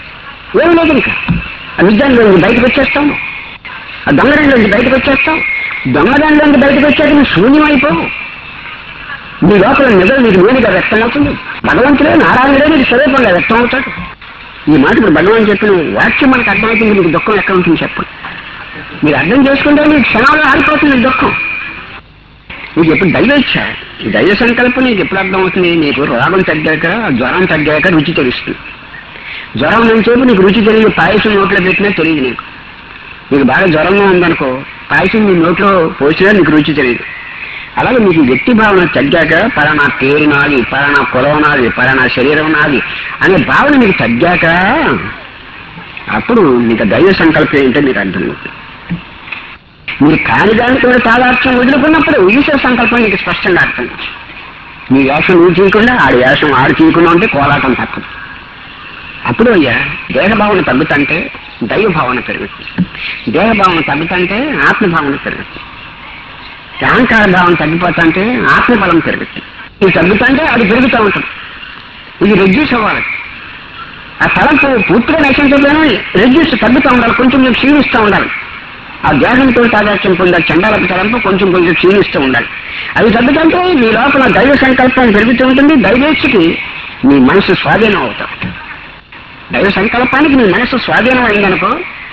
ఏమి లేదు ఇంకా ఆ విద్యాన్ని నుంచి బయటకు వచ్చేస్తావు ఆ దొంగరంలో నుంచి బయటకు వచ్చేస్తావు దొంగదండానికి బయటకు వచ్చాక నువ్వు శూన్యమైపోవు నీ లోపల నిజం నీకు నేనుగా వ్యక్తం అవుతుంది భగవంతుడే నారాయణుడే నీకు స్వరూపంగా వ్యక్తం అవుతాడు ఈ మాట ఇప్పుడు భగవాన్ చెప్పిన వాక్యం మనకు అర్థమవుతుంది మీకు దుఃఖం ఎక్కడ ఉంటుంది చెప్పండి మీరు అర్థం చేసుకుంటే మీకు క్షణాలు ఆరిపోతుంది ఈ దుఃఖం నీకు ఎప్పుడు దైవేచ్ఛ ఈ దైవ సంకల్పం నీకు ఎప్పుడు అర్థమవుతుంది నీకు రోగం తగ్గాక జ్వరం తగ్గాక రుచి తెలుస్తుంది జ్వరం నుంచేపు నీకు రుచి తెలియదు పాయసం నోట్లో పెట్టినా తెలియదు నీకు నీకు బాగా జ్వరంగా ఉందనుకో పాయసం నీ నోట్లో పోసినా నీకు రుచి తెలియదు అలాగే మీకు వ్యక్తి భావన తగ్గాక పలానా పేరు నాది పలానా కులం నాది పలానా శరీరం నాది అనే భావన మీకు తగ్గాక అప్పుడు మీకు దైవ సంకల్పం ఏంటో మీకు అర్థమవుతుంది మీరు కాని దానితో తాదార్థం వదులుకున్నప్పుడు ఈశ్వర సంకల్పం మీకు స్పష్టంగా అర్థం మీ వేషం నువ్వు చేయకుండా ఆడి వేషం ఆడు చేయకుండా ఉంటే కోలాటం తప్పదు అప్పుడు అయ్యా దేహభావన తగ్గుతంటే దైవ భావన పెరుగుతుంది దేహభావన తగ్గుతంటే ఆత్మభావన పెరుగుతుంది అహంకార భావన తగ్గిపోతుంటే ఆత్మబలం పెరుగుతుంది ఇది తగ్గుతుంటే అది పెరుగుతూ ఉంటుంది ఇది రెడ్యూస్ అవ్వాలి ఆ తలంపు పూర్తిగా నశించకపోయినా రెడ్యూస్ తగ్గుతూ ఉండాలి కొంచెం కొంచెం క్షీణిస్తూ ఉండాలి ఆ దేహంతో తాదాత్యం పొందే చండాలపు తలంపు కొంచెం కొంచెం క్షీణిస్తూ ఉండాలి అది తగ్గుతుంటే మీ లోపల దైవ సంకల్పం పెరుగుతూ ఉంటుంది దైవేచ్ఛకి మీ మనసు స్వాధీనం అవుతాం దైవ సంకల్పానికి మీ మనసు స్వాధీనం అయిందనుకో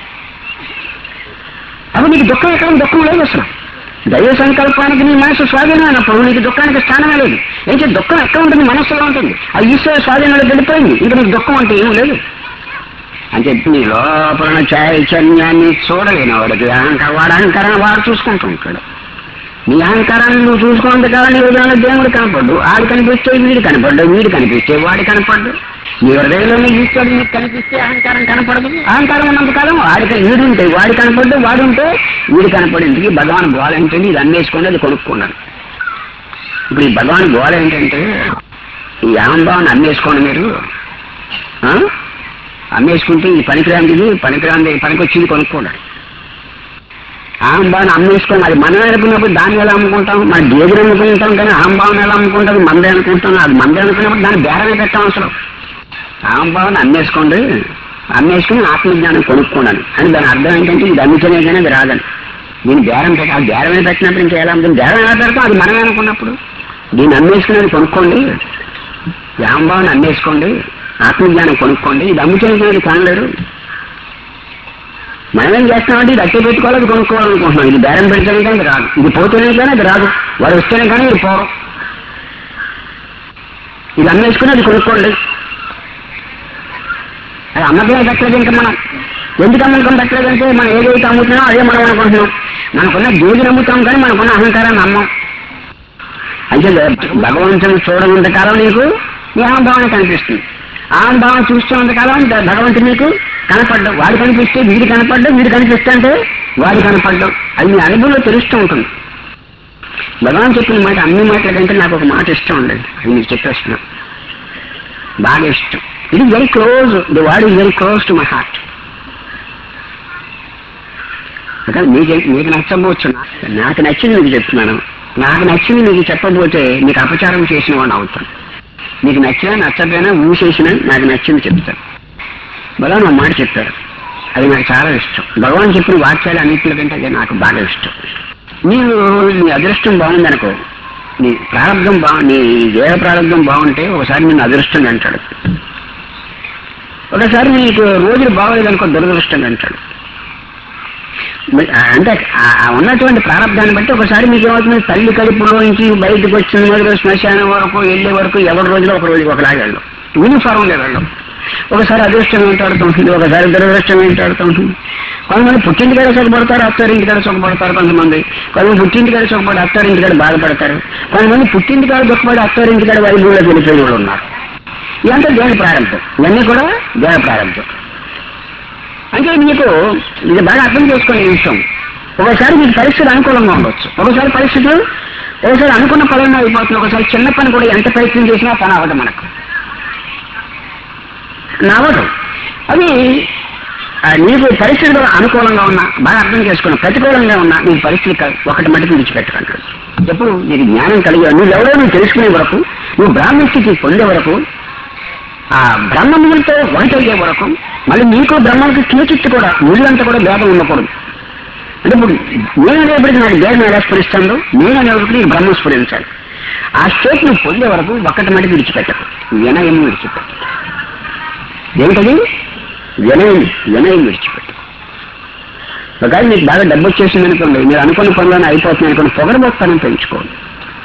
అప్పుడు నీకు దుఃఖం ఎక్కడ దుఃఖం లేదు అసలు దైవ సంకల్పానికి నీ మనసు స్వాధీనం అయినప్పుడు నీకు దుఃఖానికి స్థానమే లేదు అయితే దుఃఖం ఎక్కడ ఉంటుంది మనస్సులో ఉంటుంది ఆ ఈశ్వర స్వాధీనంలో వెళ్ళిపోయింది ఇంకా నీకు దుఃఖం అంటే ఏం లేదు అని చెప్పి నీ లోపల చైతన్యాన్ని చూడలేని వాడికి అహంకారం వాడు అహంకారాన్ని వాడు చూసుకుంటూ ఉంటాడు నీ అహంకారాన్ని నువ్వు చూసుకున్నంత కాలం నీ హృదయంలో దేవుడు కనపడ్డు ఆడు కనిపిస్తే వీడు కనపడ్డు వీడు కనిపిస్తే వాడు కనపడ్డు నీ హృదయంలో నీ ఈశ్వరుడు నీకు కనిపిస్తే అహంకారం కనపడదు అహంకారం ఉన్నంత కాలం వాడికి వీడు ఉంటే వాడు కనపడ్డు వాడు ఉంటే వీడు కనపడేందుకు భగవాన్ గోళ ఏంటంటే ఇది అమ్మేసుకొని అది కొనుక్కున్నాను ఇప్పుడు ఈ భగవాన్ గోళ ఏంటంటే ఈ అహంభావాన్ని అమ్మేసుకోండి మీరు ఆ? అమ్మేసుకుంటే ఇది పనికిరాంది పనికిరాంది పనికొచ్చింది కొనుక్కోండి ఆంబాను అమ్మేసుకొని అది మనం అనుకున్నప్పుడు దాన్ని ఎలా అమ్ముకుంటాం మన గేదెలు అనుకుంటాం కానీ ఆంబాను ఎలా అమ్ముకుంటాం మందే అనుకుంటాం అది మందే అనుకున్నప్పుడు దాన్ని బేరమే పెట్టాం అవసరం ఆంబాను అమ్మేసుకోండి అమ్మేసుకుని ఆత్మజ్ఞానం కొనుక్కోండి అని దాని అర్థం ఏంటంటే ఇది అమ్మితేనే కానీ అది రాదని దీన్ని బేరం పెట్టి ఆ బేరమే పెట్టినప్పుడు ఇంకా ఎలా ఉంటుంది బేరం ఎలా పెడతాం అది మనమే అనుకున్నప్పుడు దీన్ని అమ్మేసుకుని అది కొనుక్కోండి ఈ ఆంబాను అమ్మేసుకోండి ఆత్మజ్ఞానం కొనుక్కోండి ఇది అమ్ముతేనే కానీ అది కొనలేరు మనం ఏం చేస్తామంటే ఇది అట్టి పెట్టుకోవాలి అది కొనుక్కోవాలనుకుంటున్నాం ఇది బేరం పెడితేనే కానీ అది రాదు ఇది పోతేనే కానీ అది రాదు వాడు వస్తేనే కానీ ఇది పోరు ఇది అమ్మేసుకుని అది కొనుక్కోండి అది అమ్మకమే పెట్టలేదు ఇంకా మనం ఎందుకు అమ్మకం పెట్టలేదంటే మనం ఏదైతే అమ్ముతున్నామో అదే మనం అనుకుంటున్నాం మనకున్న జోగి నమ్ముతాం కానీ మనకున్న అహంకారాన్ని అమ్మం అయితే భగవంతుని చూడనంత కాలం నీకు నీ అహంభావన కనిపిస్తుంది అహంభావన చూస్తున్నంత కాలం ద- భగవంతుడు నీకు కనపడ్డం వాడు కనిపిస్తే వీడు కనపడ్డం వీడు కనిపిస్తే అంటే వాడు కనపడ్డం అది నీ అనుభవంలో తెలుస్తూ ఉంటుంది భగవాన్ చెప్పిన మాట అన్ని మాటల కంటే నాకు ఒక మాట ఇష్టం ఉండదు అది మీకు చెప్పేస్తున్నా బాగా ఇష్టం ఇది very close the word is very close to my heart మీకు మీకు నచ్చబోచ్చు నా- నాకు నచ్చింది మీకు చెప్తున్నాను నాకు నచ్చింది మీకు చెప్పబోతే మీకు అపచారం చేసిన వాడిని అవుతాను మీకు నచ్చినా నచ్చకపోయినా ఊసేసినా నాకు నచ్చింది చెప్తాను భగవాన్ ఒక మాట చెప్పారు అది నాకు చాలా ఇష్టం భగవాన్ చెప్పిన వాక్యాలు అన్నింటిలో కంటే అది నాకు బాగా ఇష్టం నీవు నీ అదృష్టం బాగుందనుకో నీ ప్రారంభం బా నీ దేహ ప్రారంభం బాగుంటే ఒకసారి నేను అదృష్టం అంటాడు ఒకసారి నీకు రోజులు బాగోలేదనుకో దురదృష్టం అంటాడు మరి ఆ- అంటే ఆ- ఆ ఉన్నటువంటి ప్రారంభాన్ని బట్టి ఒకసారి మీకు ఏమవుతుంది తల్లి కడుపులో నుంచి బయటకు వచ్చిన మొదలు శ్మశానం వరకు వెళ్ళే వరకు ఎవరి రోజులో ఒక రోజు ఒకలాగా వెళ్ళం యూనిఫారం లేదు వెళ్ళం ఒకసారి అదృష్టం వెంటాడుతూ ఉంటుంది ఒకసారి దురదృష్టం వెంటాడుతూ ఉంటుంది కొంతమంది పుట్టింటికాడ సుఖపడతారు అత్తారింటికాడ సుఖపడతారు కొంతమంది కొంతమంది పుట్టింటికాడ సుఖపడి అత్తారింటికాడ బాధపడతారు కొంతమంది పుట్టింటికాడ దుఃఖపడి అత్తారింటికాడ వైద్యుల్లోకి వెళ్ళిపోయిన వాళ్ళు ఉన్నారు ఇదంతా దేని ప్రారంభం ఇవన్నీ కూడా దేని ప్రారంభం అంటే మీకు ఇది బాగా అర్థం చేసుకునే విషయం ఒకసారి మీకు పరిస్థితులు అనుకూలంగా ఉండొచ్చు ఒకసారి పరిస్థితులు ఒకసారి అనుకున్న పనులు అయిపోతుంది ఒకసారి చిన్న పని కూడా ఎంత ప్రయత్నం చేసినా పని అవ్వదు మనకు నవ్వదు అది ఆ, నీకు పరిస్థితులు అనుకూలంగా ఉన్నా బాగా అర్థం చేసుకున్నా ప్రతికూలంగా ఉన్నా నీ పరిస్థితి క- ఒకటి మటుకు విడిచిపెట్టకండి ఎప్పుడు నీకు జ్ఞానం కలిగి నువ్వు ఎవరో నువ్వు తెలుసుకునే వరకు నువ్వు బ్రాహ్మణ స్థితి పొందే వరకు ఆ బ్రహ్మములతో ఒకటయ్యే వరకు మళ్ళీ నీకు బ్రహ్మకి కించిత్తు కూడా ముళ్ళంతా కూడా భేదం ఉండకూడదు అంటే ఇప్పుడు నేను అనేప్పటికీ నాకు దేహం ఎలా స్ఫురిస్తుందో నేను అనేప్పటికీ నీకు బ్రహ్మ స్ఫురించాలి ఆ స్టేట్ నువ్వు పొందే వరకు ఒక్కటి మటుకు విడిచిపెట్టకు వినయం విడిచిపెట్టు ఏంటది వినయం వినయం విడిచిపెట్టు ఒకవేళ మీకు బాగా డబ్బు వచ్చేసింది అనుకోండి మీరు అనుకున్న పనులను అయిపోతుంది అనుకోండి పొగరబోతానని పెంచుకోండి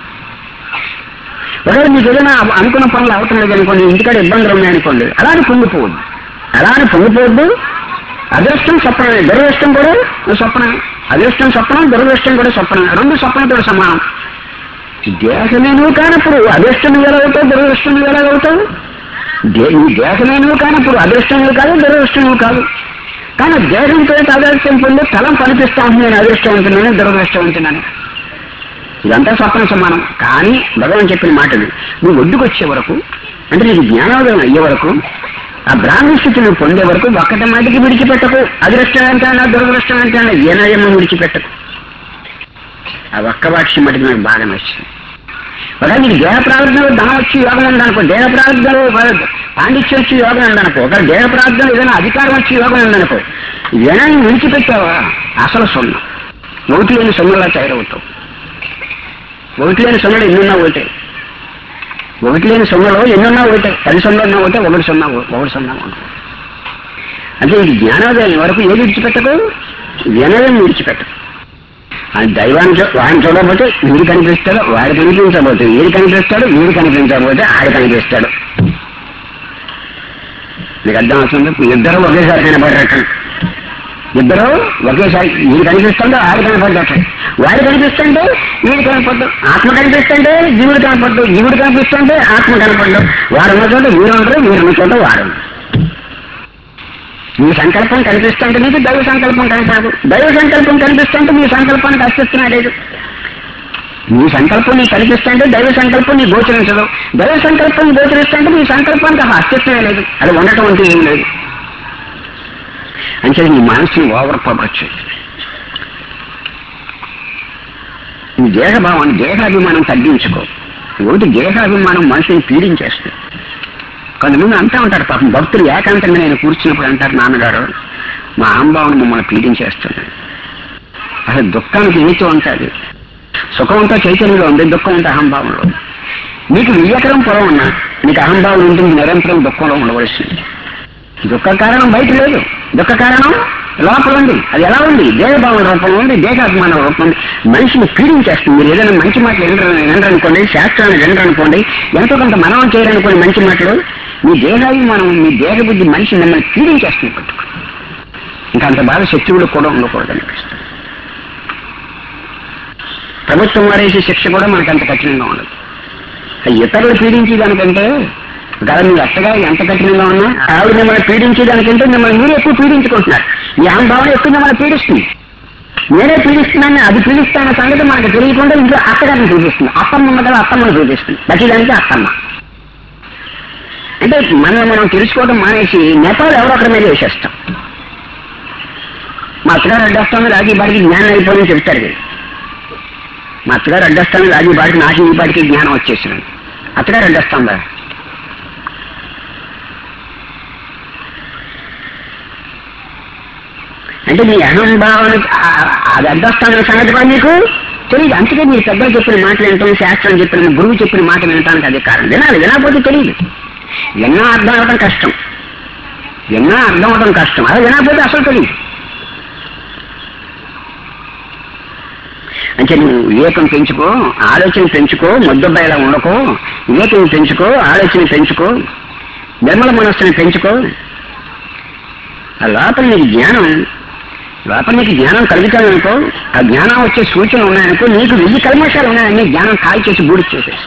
ఒకవేళ మీకు ఏదైనా అనుకున్న పనులు అవటం లేదు అనుకోండి ఇంటికాడ ఇబ్బందులు ఉన్నాయనుకోండి అలా అని పొంగిపోవద్దు అలా అని పొంగిపోవద్దు అదృష్టం స్వప్నమే దురదృష్టం కూడా స్వప్నమే అదృష్టం స్వప్నం దురదృష్టం కూడా స్వప్నమే రెండు స్వప్నంతో సమానం దేశమే నువ్వు కానప్పుడు అదృష్టం నువ్వు ఎలాగవుతావు దురదృష్టం నువ్వు ఎలాగవుతావు దే- నీ దేశమే నువ్వు కానప్పుడు అదృష్టం నువ్వు కాదు దురదృష్టం నువ్వు కాదు కానీ దేశంతో అదృష్టం పొంది తలం పనిపిస్తా ఉంటుంది నేను అదృష్టవంతున్నాను దురదృష్టవంతున్నాను ఇదంతా స్వప్న సమానం కానీ భగవాన్ చెప్పిన మాటలు నువ్వు ఒడ్డుకు వచ్చే వరకు అంటే నీకు జ్ఞానోదయం అయ్యే వరకు ఆ బ్రాహ్మణ స్థితి నువ్వు పొందే వరకు ఒక్కటి మాటికి విడిచిపెట్టకు అదృష్టం ఏంటన్నా దురదృష్టం ఏంటన్నా ఏ నయమం విడిచిపెట్టకు ఆ ఒక్క వాక్యం మటుకు నాకు బాగా నచ్చింది ఒకవేళ నీకు దేహ ప్రారంభంలో ధనం వచ్చి యోగం ఉందనుకో దేహ ప్రారంభంలో పాండిత్యం వచ్చి యోగం ఉందనుకో ఒకవేళ దేహ ప్రారంభంలో ఏదైనా అధికారం వచ్చి యోగం ఉందనుకో వినయం విడిచిపెట్టావా అసలు సున్నా ఒకటి లేని సున్నలా తయారవుతావు ఒకటి లేని సున్నలు ఎన్నున్నా ఒకటే ఒకటి లేని సున్నలో ఎన్నున్నా ఒకటే పది సున్నలు ఉన్నా ఒకటే ఒకటి సున్నా ఒకటి సున్నా ఒకటి. అంటే ఇది జ్ఞానోదయం వరకు ఏది విడిచిపెట్టకు వినయం విడిచిపెట్టకు ఆ దైవాన్ని చూ- వాడిని చూడకపోతే వీడు కనిపిస్తాడు వాడు కనిపించబోతే వీడు కనిపిస్తాడు వీడు కనిపించబోతే ఆడు కనిపిస్తాడు మీకు అర్థం అవుతుంది ఇద్దరు ఒకేసారి కనబడటం ఇద్దరు ఒకేసారి వీడు కనిపిస్తుంటే ఆడు కనపడ్డట వాడు కనిపిస్తుంటే వీడు కనపడ్డు ఆత్మ కనిపిస్తుంటే జీవుడు కనపడ్డు జీవుడు కనిపిస్తుంటే ఆత్మ కనపడ్డు వాడు ఉన్న చోట వీరు ఉండరు వీరు ఉన్న చోట వాడు ఉండరు. మీ సంకల్పం కనిపిస్తుంటే నీకు దైవ సంకల్పం కనపడదు దైవ సంకల్పం కనిపిస్తుంటే మీ సంకల్పానికి అస్తిత్వం లేదు మీ సంకల్పం నీకు కనిపిస్తుంటే దైవ సంకల్పం నీ గోచరించదు దైవ సంకల్పం గోచరిస్తుంటే మీ సంకల్పానికి అసలు అస్తిత్వమే లేదు అది ఉండటం అంటే ఏం లేదు అంటే నీ మనసుని ఓవర్ పవర్ చేయి నీ దేహభావాన్ని దేహాభిమానం తగ్గించుకో ఒకటి దేహాభిమానం మనిషిని పీడించేస్తుంది కొంతమంది అంటా ఉంటారు పాపం భక్తులు ఏకాంతంగా నేను కూర్చున్నప్పుడు అంటారు నాన్నగారు మా అహంభావం మమ్మల్ని పీడించేస్తుంది అసలు దుఃఖానికి ఏచో ఉంటుంది సుఖం అంతా చైతన్యంలో ఉంది దుఃఖం అంతా అహంభావంలో ఉంది. నీకు వియ్యకరం పొలం ఉన్నా నీకు అహంభావం ఉంటుంది నిరంతరం దుఃఖంలో ఉండవలసింది దుఃఖ కారణం బయట లేదు దుఃఖ కారణం లోపల ఉంది అది ఎలా ఉంది దేహభావం రూపంలో ఉంది దేహాభిమాన రూపం ఉంది మనిషిని పీడించేస్తుంది మీరు ఏదైనా మంచి మాటలు వినరు వినరనుకోండి శాస్త్రాన్ని వినరనుకోండి ఎంతో కొంత మనం చేయరనుకోండి మంచి మాటలు మీ దేహాభిమానం మీ దేహ బుద్ధి మనిషి మిమ్మల్ని పీడించేస్తుంది పట్టుకు ఇంకా అంత బాగా శత్రువులు కూడా ఉండకూడదు అనిపిస్తుంది ప్రభుత్వం వారేసే శిక్ష కూడా మనకు అంత కఠినంగా ఉండదు ఆ ఇతరులు పీడించేదానికంటే గల మీ అత్తగారు ఎంత కఠినంగా ఉన్నా ఆవిడ మిమ్మల్ని పీడించేదానికంటే మిమ్మల్ని మీరు ఎక్కువ పీడించుకుంటున్నారు మీ అహంభావన ఎక్కువ మిమ్మల్ని పీడిస్తుంది నేనే పీడిస్తున్నాను అది పీడిస్తాన సంగతి మనకు తెలియకుండా ఇంట్లో అత్తగారిని చూపిస్తుంది అత్తమ్మ ఉన్న కదా అత్తమ్మని చూపిస్తుంది ప్రతిదానికి అత్తమ్మ అంటే మనం మనం తెలుసుకోవడం మానేసి నేపాలు ఎవరో ఒకరి మీద వేసేస్తాం మా అత్తగారు అడ్డొస్తాను రాజీ బాడికి జ్ఞానం అయిపోయిందని చెప్తారు వీళ్ళు. మా అత్తగారు అడ్డొస్తాను రాజీ బాడికి నాకు ఈ బాడికి జ్ఞానం వచ్చేసింది అత్తగారు అడ్డొస్తాందా అంటే మీ అహంభావానికి ఆ- అది అడ్డొస్తాన సంగతి కూడా మీకు తెలియదు అందుకే మీరు పెద్దలు చెప్పిన మాటలు వింటాం శాస్త్రం చెప్పిన గురువు చెప్పిన మాట వినటానికి అదే కారణం వినాలి వినకపోతే తెలియదు విన్నా అర్థం అవడం కష్టం విన్నా అర్థం అవడం కష్టం అదే వినకపోతే అసలు తెలియదు అంటే నువ్వు వివేకం పెంచుకో ఆలోచన పెంచుకో ముద్దబ్బాయిలా ఉండకో వివేకం పెంచుకో ఆలోచన పెంచుకో నిర్మల మనస్సుని పెంచుకో ఆ లోపల నీకు జ్ఞానం లోపల నీకు జ్ఞానం కలుగుతాననుకో ఆ జ్ఞానం వచ్చే సూచనలు ఉన్నాయనుకో నీకు వెయ్యి కల్మషాలు ఉన్నాయని జ్ఞానం కాల్ చేసి బూడి చేసేసి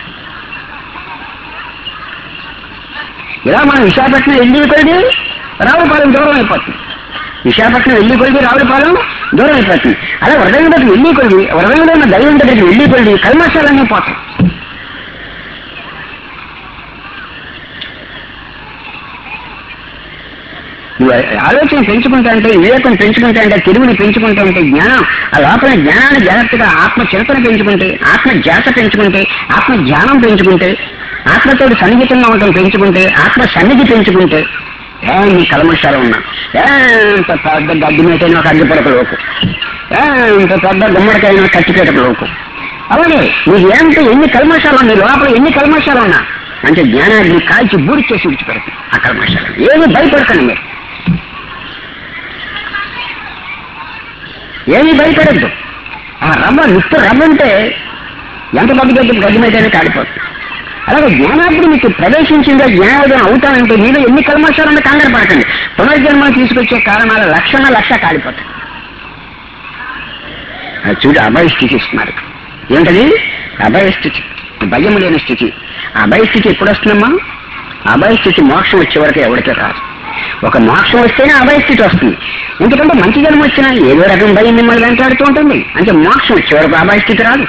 ఇలా మనం విశాఖపట్నం వెళ్ళి కొలిది రావులపాలెం దూరం అయిపోతుంది విశాఖపట్నం వెళ్ళి కొలిది రావులపాలెం దూరం అయిపోతుంది అలా హృదయం దగ్గర వెళ్ళి కొలిది హృదయంలో ఉన్న దైవం దగ్గరికి వెళ్ళి కొలిది కల్మషాలన్నీ పోతాయి నువ్వు ఆలోచన పెంచుకుంటా అంటే వివేకం పెంచుకుంటా అంటే తెలివిని పెంచుకుంటా అంటే జ్ఞానం ఆ లోపల జ్ఞానాన్ని జాగ్రత్తగా ఆత్మ చింతన పెంచుకుంటే ఆత్మ జాత పెంచుకుంటే ఆత్మ జ్ఞానం పెంచుకుంటే ఆత్మతోటి సన్నిహితంగా ఉండటం పెంచుకుంటే ఆత్మ సన్నిధి పెంచుకుంటే ఏ నీ కలమషాలు ఉన్నా ఎంత పెద్ద గడ్డి మేటైన ఒక అగ్గి పొడకలోకు ఆ, ఇంత పెద్ద గుమ్మడికైనా కట్టిపేట లోకు అలాగే నీకు ఏంటో ఎన్ని కల్మషాలు ఉన్నాయి లోపల ఎన్ని కల్మషాలు ఉన్నా అంటే జ్ఞానాన్ని కాల్చి బూడి చేసి విడిచిపెడతాయి ఆ కల్మషాలు ఏమి భయపడకండి మీరు ఏమీ భయపడద్దు ఆ రవ్వ నిత్య రవ్వ ఉంటే ఎంత పెద్ద పెద్ద గడ్డమైతేనే కాలిపోతుంది అలాగే జ్ఞానాగ్ని మీకు ప్రవేశించిందో జ్ఞానోదయం అవుతానంటే మీలో ఎన్ని కల్మషాలను కంగారు పడకండి పునర్జన్మను తీసుకొచ్చే కారణాల లక్షణ లక్ష కాలిపోతాయి అది చూడు అభయ స్థితి ఇస్తున్నారు ఏంటది అభయ స్థితి భయం లేని స్థితి ఆ అభయ స్థితి ఎప్పుడు వస్తుందమ్మా అభయ స్థితి మోక్షం వచ్చే వరకు ఎవరికీ రాదు ఒక మోక్షం వస్తేనే అభయ స్థితి వస్తుంది ఎందుకంటే మంచి జన్మ వచ్చినా ఏదో రకం భయం మిమ్మల్ని వెంటాడుతూ ఉంటుంది అంటే మోక్షం వచ్చే వరకు అభయ స్థితి రాదు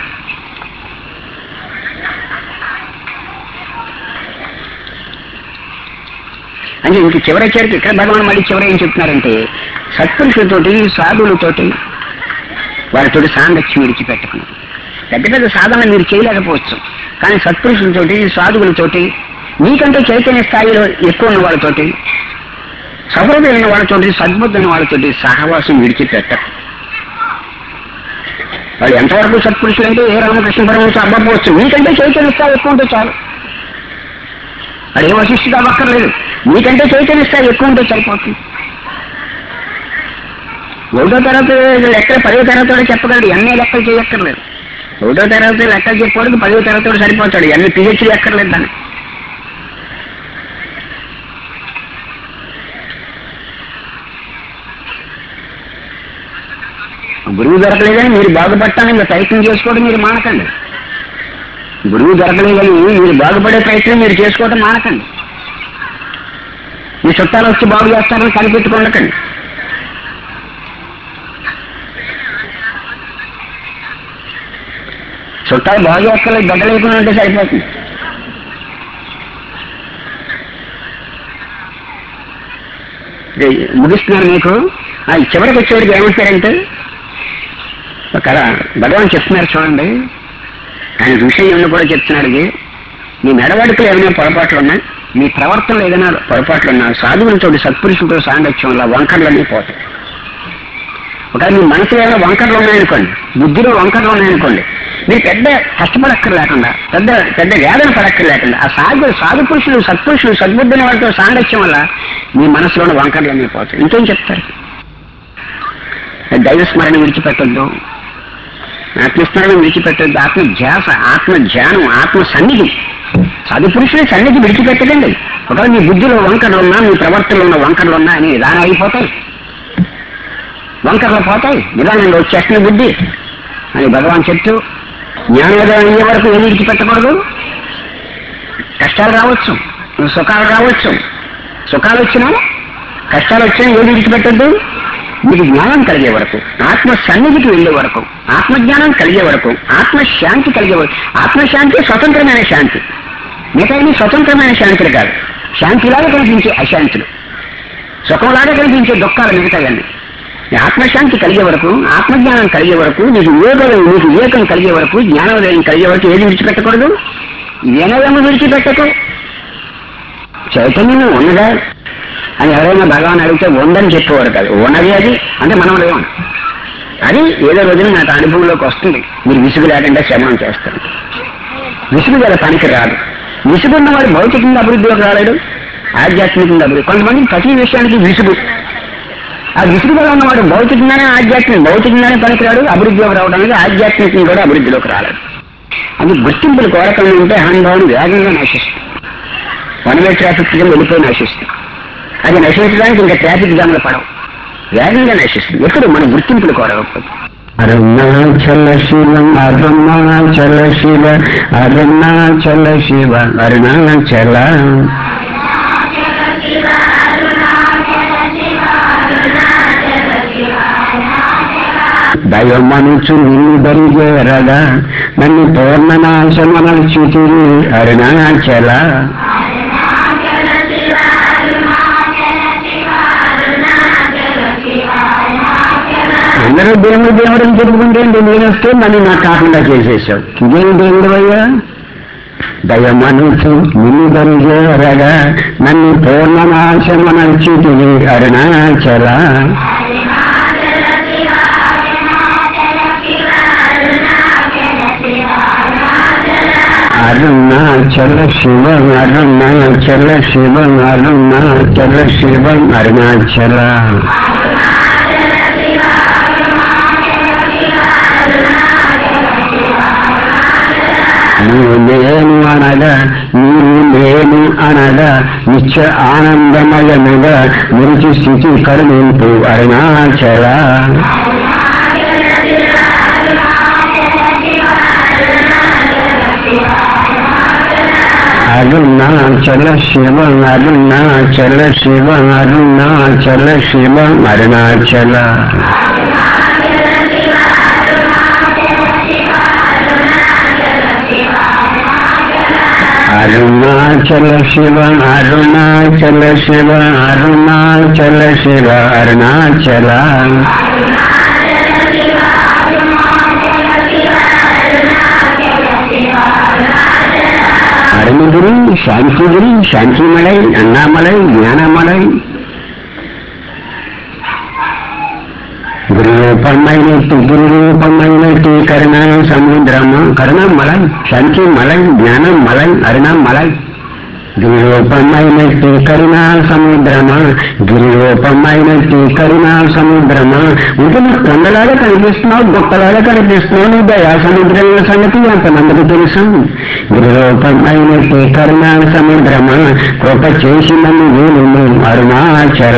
అంటే ఇంక చివరి చివరికి ఇక్కడ భగవాన్ మళ్ళీ చివరి ఏం చెప్తున్నారంటే సత్పురుషులతోటి సాధువులతోటి వారితోటి సాంగత్యం విడిచిపెట్టుకుని పెద్ద పెద్ద సాధనలు మీరు చేయలేకపోవచ్చు కానీ సత్పురుషులతోటి సాధువులతోటి మీకంటే చైతన్య స్థాయిలో ఎక్కువ ఉన్న వాళ్ళతోటి సహృదయమైన వాళ్ళతోటి సద్బుద్ధైన వాళ్ళతోటి సహవాసం విడిచిపెట్టరు వాళ్ళు ఎంతవరకు సత్పురుషులు అంటే ఏ రామకృష్ణ పరమహంస అవ్వకపోవచ్చు మీకంటే చైతన్య స్థాయి ఎక్కువ ఉంటే చాలు అది ఏ వశిష్ఠుడు అవ్వక్కర్లేదు మీకంటే చైతన్య స్థాయి ఎక్కువ ఉంటే సరిపోతుంది ఒకటో తరగతి లెక్కలు పదో తరగతి చెప్పగలడు ఎన్ని లెక్కలు చేయక్కర్లేదు ఒకటో తరగతి లెక్కలు చెప్పేవాడికి పదో తరగతి సరిపోతాడు ఎన్ని పిహెచ్డీ ఎక్కర్లేదు దాన్ని గురువు దొరకలేదని మీరు బాగుపడటానికి మీరు ప్రయత్నం చేసుకోవడం మీరు మానకండి గురువు దొరకలేదని మీరు బాగుపడే ప్రయత్నం మీరు చేసుకోవడం మానకండి మీ చుట్టాలు వచ్చి బాగు చేస్తారని కనిపెట్టుకోండకండి చుట్టాలు బాగు చేస్తారు గడ్డ లేకుండా ఉంటే సరిపోతుంది ఇది ముగిస్తున్నాను మీకు ఆ చివరికి వచ్చేవాడికి ఏమంటారంటే ఒక భగవాన్ చెప్తున్నారు చూడండి ఆయన విషయంలో కూడా చెప్తున్నాడు ఇది మీ నడవడికలు ఏమైనా పొరపాట్లు ఉన్నా మీ ప్రవర్తనలో ఏదైనా పొరపాట్లు ఉన్నా సాధువులతో సత్పురుషులతో సాంగత్యం వల్ల వంకర్లన్నీ పోతాయి ఒక మీ మనసులో ఏమైనా వంకర్లు ఉన్నాయనుకోండి బుద్ధిలో వంకర్లు ఉన్నాయనుకోండి మీరు పెద్ద కష్టపడక్కర్ లేకుండా పెద్ద పెద్ద వేదన పడక్కర్ లేకుండా ఆ సాధు సాధు పురుషులు సత్పురుషులు సద్బుద్ధిని వాళ్ళతో సాంగత్యం వల్ల మీ మనసులోని వంకర్లన్నీ పోతాయి ఇంకేం చెప్తారు దైవస్మరణ విడిచిపెట్టొద్దు ఆత్మస్మరణ విడిచిపెట్టద్దు ఆత్మ ధ్యాస ఆత్మ ధ్యానం ఆత్మ సన్నిధి సాధు పురుషుని సన్నిధి విడిచిపెట్టదండి ఒకవేళ మీ బుద్ధిలో వంకరలు ఉన్నా మీ ప్రవర్తనలో ఉన్న వంకరలు ఉన్నా అని నిదానం అయిపోతాయి వంకరలు పోతాయి నిదానంగా వచ్చేస్తుంది బుద్ధి అని భగవాన్ చెప్తూ జ్ఞానోదయం అయ్యే వరకు ఏది విడిచిపెట్టకూడదు కష్టాలు రావచ్చు సుఖాలు రావచ్చు సుఖాలు వచ్చినా కష్టాలు వచ్చినా ఏది విడిచిపెట్టద్దు మీకు జ్ఞానం కలిగే వరకు ఆత్మ సన్నిధికి వెళ్ళే వరకు ఆత్మజ్ఞానం కలిగే వరకు ఆత్మశాంతి కలిగే వరకు ఆత్మశాంతి స్వతంత్రమైన శాంతి మిగతా స్వతంత్రమైన శాంతులు కాదు శాంతిలాగా కనిపించే అశాంతులు సుఖంలాగా కనిపించే దుఃఖాలు మిగతాయన్నీ ఈ ఆత్మశాంతి కలిగే వరకు ఆత్మజ్ఞానం కలిగే వరకు నీకు వివేకం నీకు వివేకం కలిగే వరకు జ్ఞానోదయం కలిగే వరకు ఏది విడిచిపెట్టకూడదు వినయము విడిచిపెట్టకు చైతన్యం ఉన్నదా అని ఎవరైనా భగవాన్ అడిగితే ఉందని చెప్పేవారు కాదు ఉన్నది అది అంటే మనం లేవు అది ఏదో రోజున నాకు అనుభవంలోకి వస్తుంది మీరు విసుగు లేకుండా శ్రమం చేస్తారు విసుగు గల పనికి రాదు విసుగున్న వాడు భౌతికంగా అభివృద్ధిలోకి రాలేడు ఆధ్యాత్మికంగా అభివృద్ధి కొంతమందికి ప్రతి విషయానికి విసుగు ఆ విసుగు గల ఉన్నవాడు భౌతికంగానే ఆధ్యాత్మిక భౌతికంగానే పనికిరాడు అభివృద్ధిలోకి రావడానికి ఆధ్యాత్మికంగా కూడా అభివృద్ధిలోకి రాలేడు అది గుర్తింపులు కోరకంగా ఉంటే అహంభావం వేగంగా నశిస్తుంది వన్ వే ట్రాఫిక్ కింద వెళ్ళిపోయి నశిస్తుంది అది నశించడానికి ఇంకా ట్రాఫిక్ జామ్లు పడవు వేగంగా నశిస్తుంది ఎప్పుడు మన గుర్తింపులు కోరకపోతే అరుణాచల శివ అరుణాచల శివ అరుణాచల శివ అరుణాచల దైవమనుచు నిన్ను దరిగేరగా నన్ను పూర్ణనాశమనర్చితిరి అరుణాచల అందరూ దేవుడు దేవుడు అని చెప్పుకుంటే నేను వస్తే నన్ను నాకు కాకుండా చేసేసావు ఇదేం దేవుడు అయ్యా దయమనుచు నిన్ను దరిగేరగా నన్ను పూర్ణనాశమనర్చితిరి అరుణాచల అరుణాచల శివ అరుణాచల శివ అరుణాచల శివ అరుణాచల నీవు నేను అనగా నీవు నేను అనగా నిత్య ఆనందమయముగా నిలిచి స్థితి కరుణింపు అరుణాచల అరుణాచల శివ అరుణాచల శివ అరుణాచల శివ అరుణాచల అరుణాచల శివ అరుణాచల శివ అరుణాచల శివ అరుణాచల అరుణగిరి శాంతిగిరి శాంతిమలై అన్నామలై జ్ఞానమలై గురు రూపమైనట్టు గురు రూపమైనట్టు కరుణ సముద్రము కరుణ మలై శాంతి మలై జ్ఞానం మలై అరుణం మలై గురు రూపమైనట్టు కరుణా సముద్రమా గురు రూపమైనట్టు కరుణా సముద్రమా ఇంకా నువ్వు కొండలాగా కనిపిస్తున్నావు గొప్పలాగా కనిపిస్తున్నావు నువ్వు దయా సముద్రం సంగతి ఎంతమందికి తెలుసు గురు రూపమైనట్టు కరుణా సముద్రమా కృప చేసి నన్ను వీలు అరుణాచల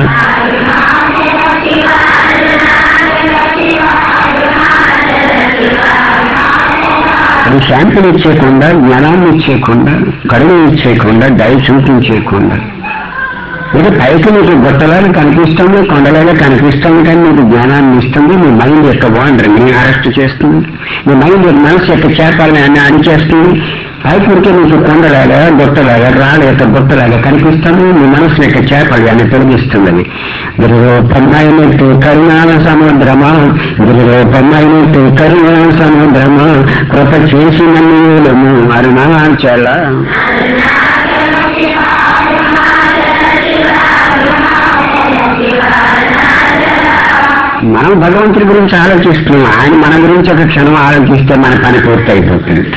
అది శాంతిని ఇచ్చేయకుండా జ్ఞానాన్ని ఇచ్చేయకుండా కరుణ ఇచ్చేయకుండా దయ చూపించేయకుండా ఇది పైకి నీకు గుట్టలాగా కనిపిస్తుంది కొండలాగా కనిపిస్తుంది కానీ నీకు జ్ఞానాన్ని ఇస్తుంది నీ మైండ్ యొక్క వాండరింగ్ అరెస్ట్ చేస్తుంది నీ మైండ్ మనసు యొక్క చేపాలని అన్ని అణిచేస్తుంది పైకి ఉడికే నీకు కొండలాగా గుట్టలాగా రాళ్ళ యొక్క గుట్టలాగా కనిపిస్తుంది నీ మనసు యొక్క చేపలు అని తొలగిస్తుంది అది గిరిరూపమైనట్టు కరుణాల సముద్రమా గిరిరూపమైనట్టు కరుణాల సముద్రమా కృప చేసిన నీలము అరుణాచల మనం భగవంతుడి గురించి ఆలోచిస్తున్నాం ఆయన మన గురించి ఒక క్షణం ఆలోచిస్తే మన పని పూర్తయిపోతుంది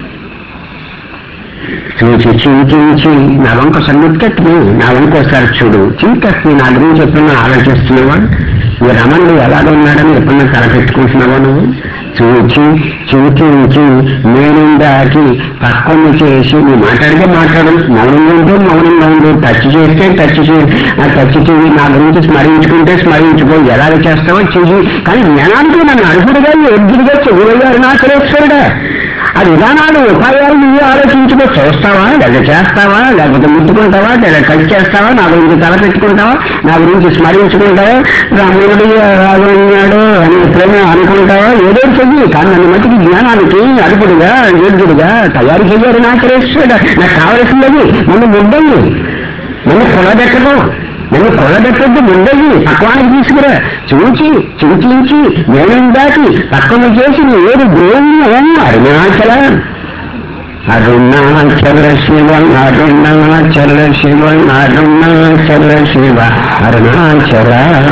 చూసి చింతించి నా వంక సన్నికట్ని నా వంక ఒకసారి చూడు చింతక్ని నా గురించి ఎప్పుడన్నా ఆలోచిస్తున్నావా ఈ రమణుడు ఎలాగ ఉన్నాడని ఎప్పుడన్నా తలపెట్టుకుంటున్నావా నువ్వు చూచి చింతించి నేను దాటి పక్కన చేసి నువ్వు మాట్లాడితే మాట్లాడు మౌనంగా ఉంటే మౌనంగా ఉండు టచ్ చేస్తే టచ్ చేయి ఆ టచ్ చేయి నా గురించి స్మరించుకుంటే స్మరించుకో ఎలాగ చేస్తావో చెయ్యి కానీ జ్ఞానానికి నన్ను అర్హుడుగా ఎద్దుడుగా చెవులుగా అరుణాచలేశ్వరుడా ఆ విధానాలు ఉపాయాలు నువ్వు ఆలోచించుకో చూస్తావా లేదా చేస్తావా లేకపోతే ముట్టుకుంటావా లేదా టచ్ చేస్తావా నా గురించి తల పెట్టుకుంటావా నా గురించి స్మరించుకుంటావా రాముడు రాజున్నాడు అని ఎప్పుడైనా అనుకుంటావా ఏదో చెయ్యి కానీ నన్ను మట్టికి జ్ఞానానికి అడుపుడుగా యోగ్యుడుగా తయారు చెయ్యారు నాకరేశ్వరుడు నాకు కావలసినది నన్ను ముద్దండి నన్ను కొలబెట్టదు నన్ను కొలబెట్టద్దు ముందయ్యి పక్వానికి తీసుకురా చూచి చింతించి నేను దాటి పక్కన చేసి నీ ఏడు ద్రోణి అరుణాచల అరుణాచల శివ అరుణాచల శివ అరుణాచల శివ అరుణాచల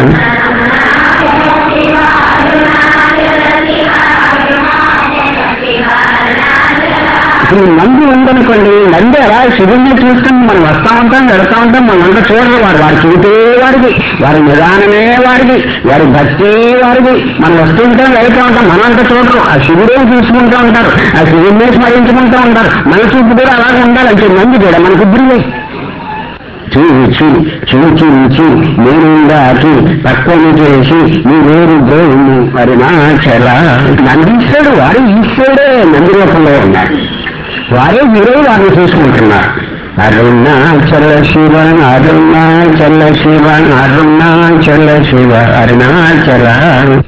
ఇప్పుడు ఈ నంది ఉందనుకోండి నంది అలా శివుడిని చూసుకుని మనం వస్తా ఉంటాం వెళ్తా ఉంటాం మనం అంతా చూడరు వాడు వాడు చూపే వాడికి వారి నిదానమే వాడికి వారి భక్తే వాడికి మనం వస్తూ ఉంటాం వెళ్తూ ఉంటాం మనం అంతా చూడరు ఆ శివుడే చూసుకుంటూ ఉంటారు ఆ శివుడినే స్మరించుకుంటూ ఉంటారు మన చూపు కూడా అలాగే ఉండాలంటే నంది కూడా మనకు బుద్ధి చూచి చూచించి నేను దాటి పక్కన చేసి నీ వేరు దేవుడు మరి నాచల నందీశ్వరుడు వాడు ఈశ్వరుడే నంది రూపంలో ఉన్నాడు వారే వీరే వారిని చూసుకుంటున్నారు అరుణాచల శివ అరుణాచల శివ అరుణాచల శివ అరుణాచల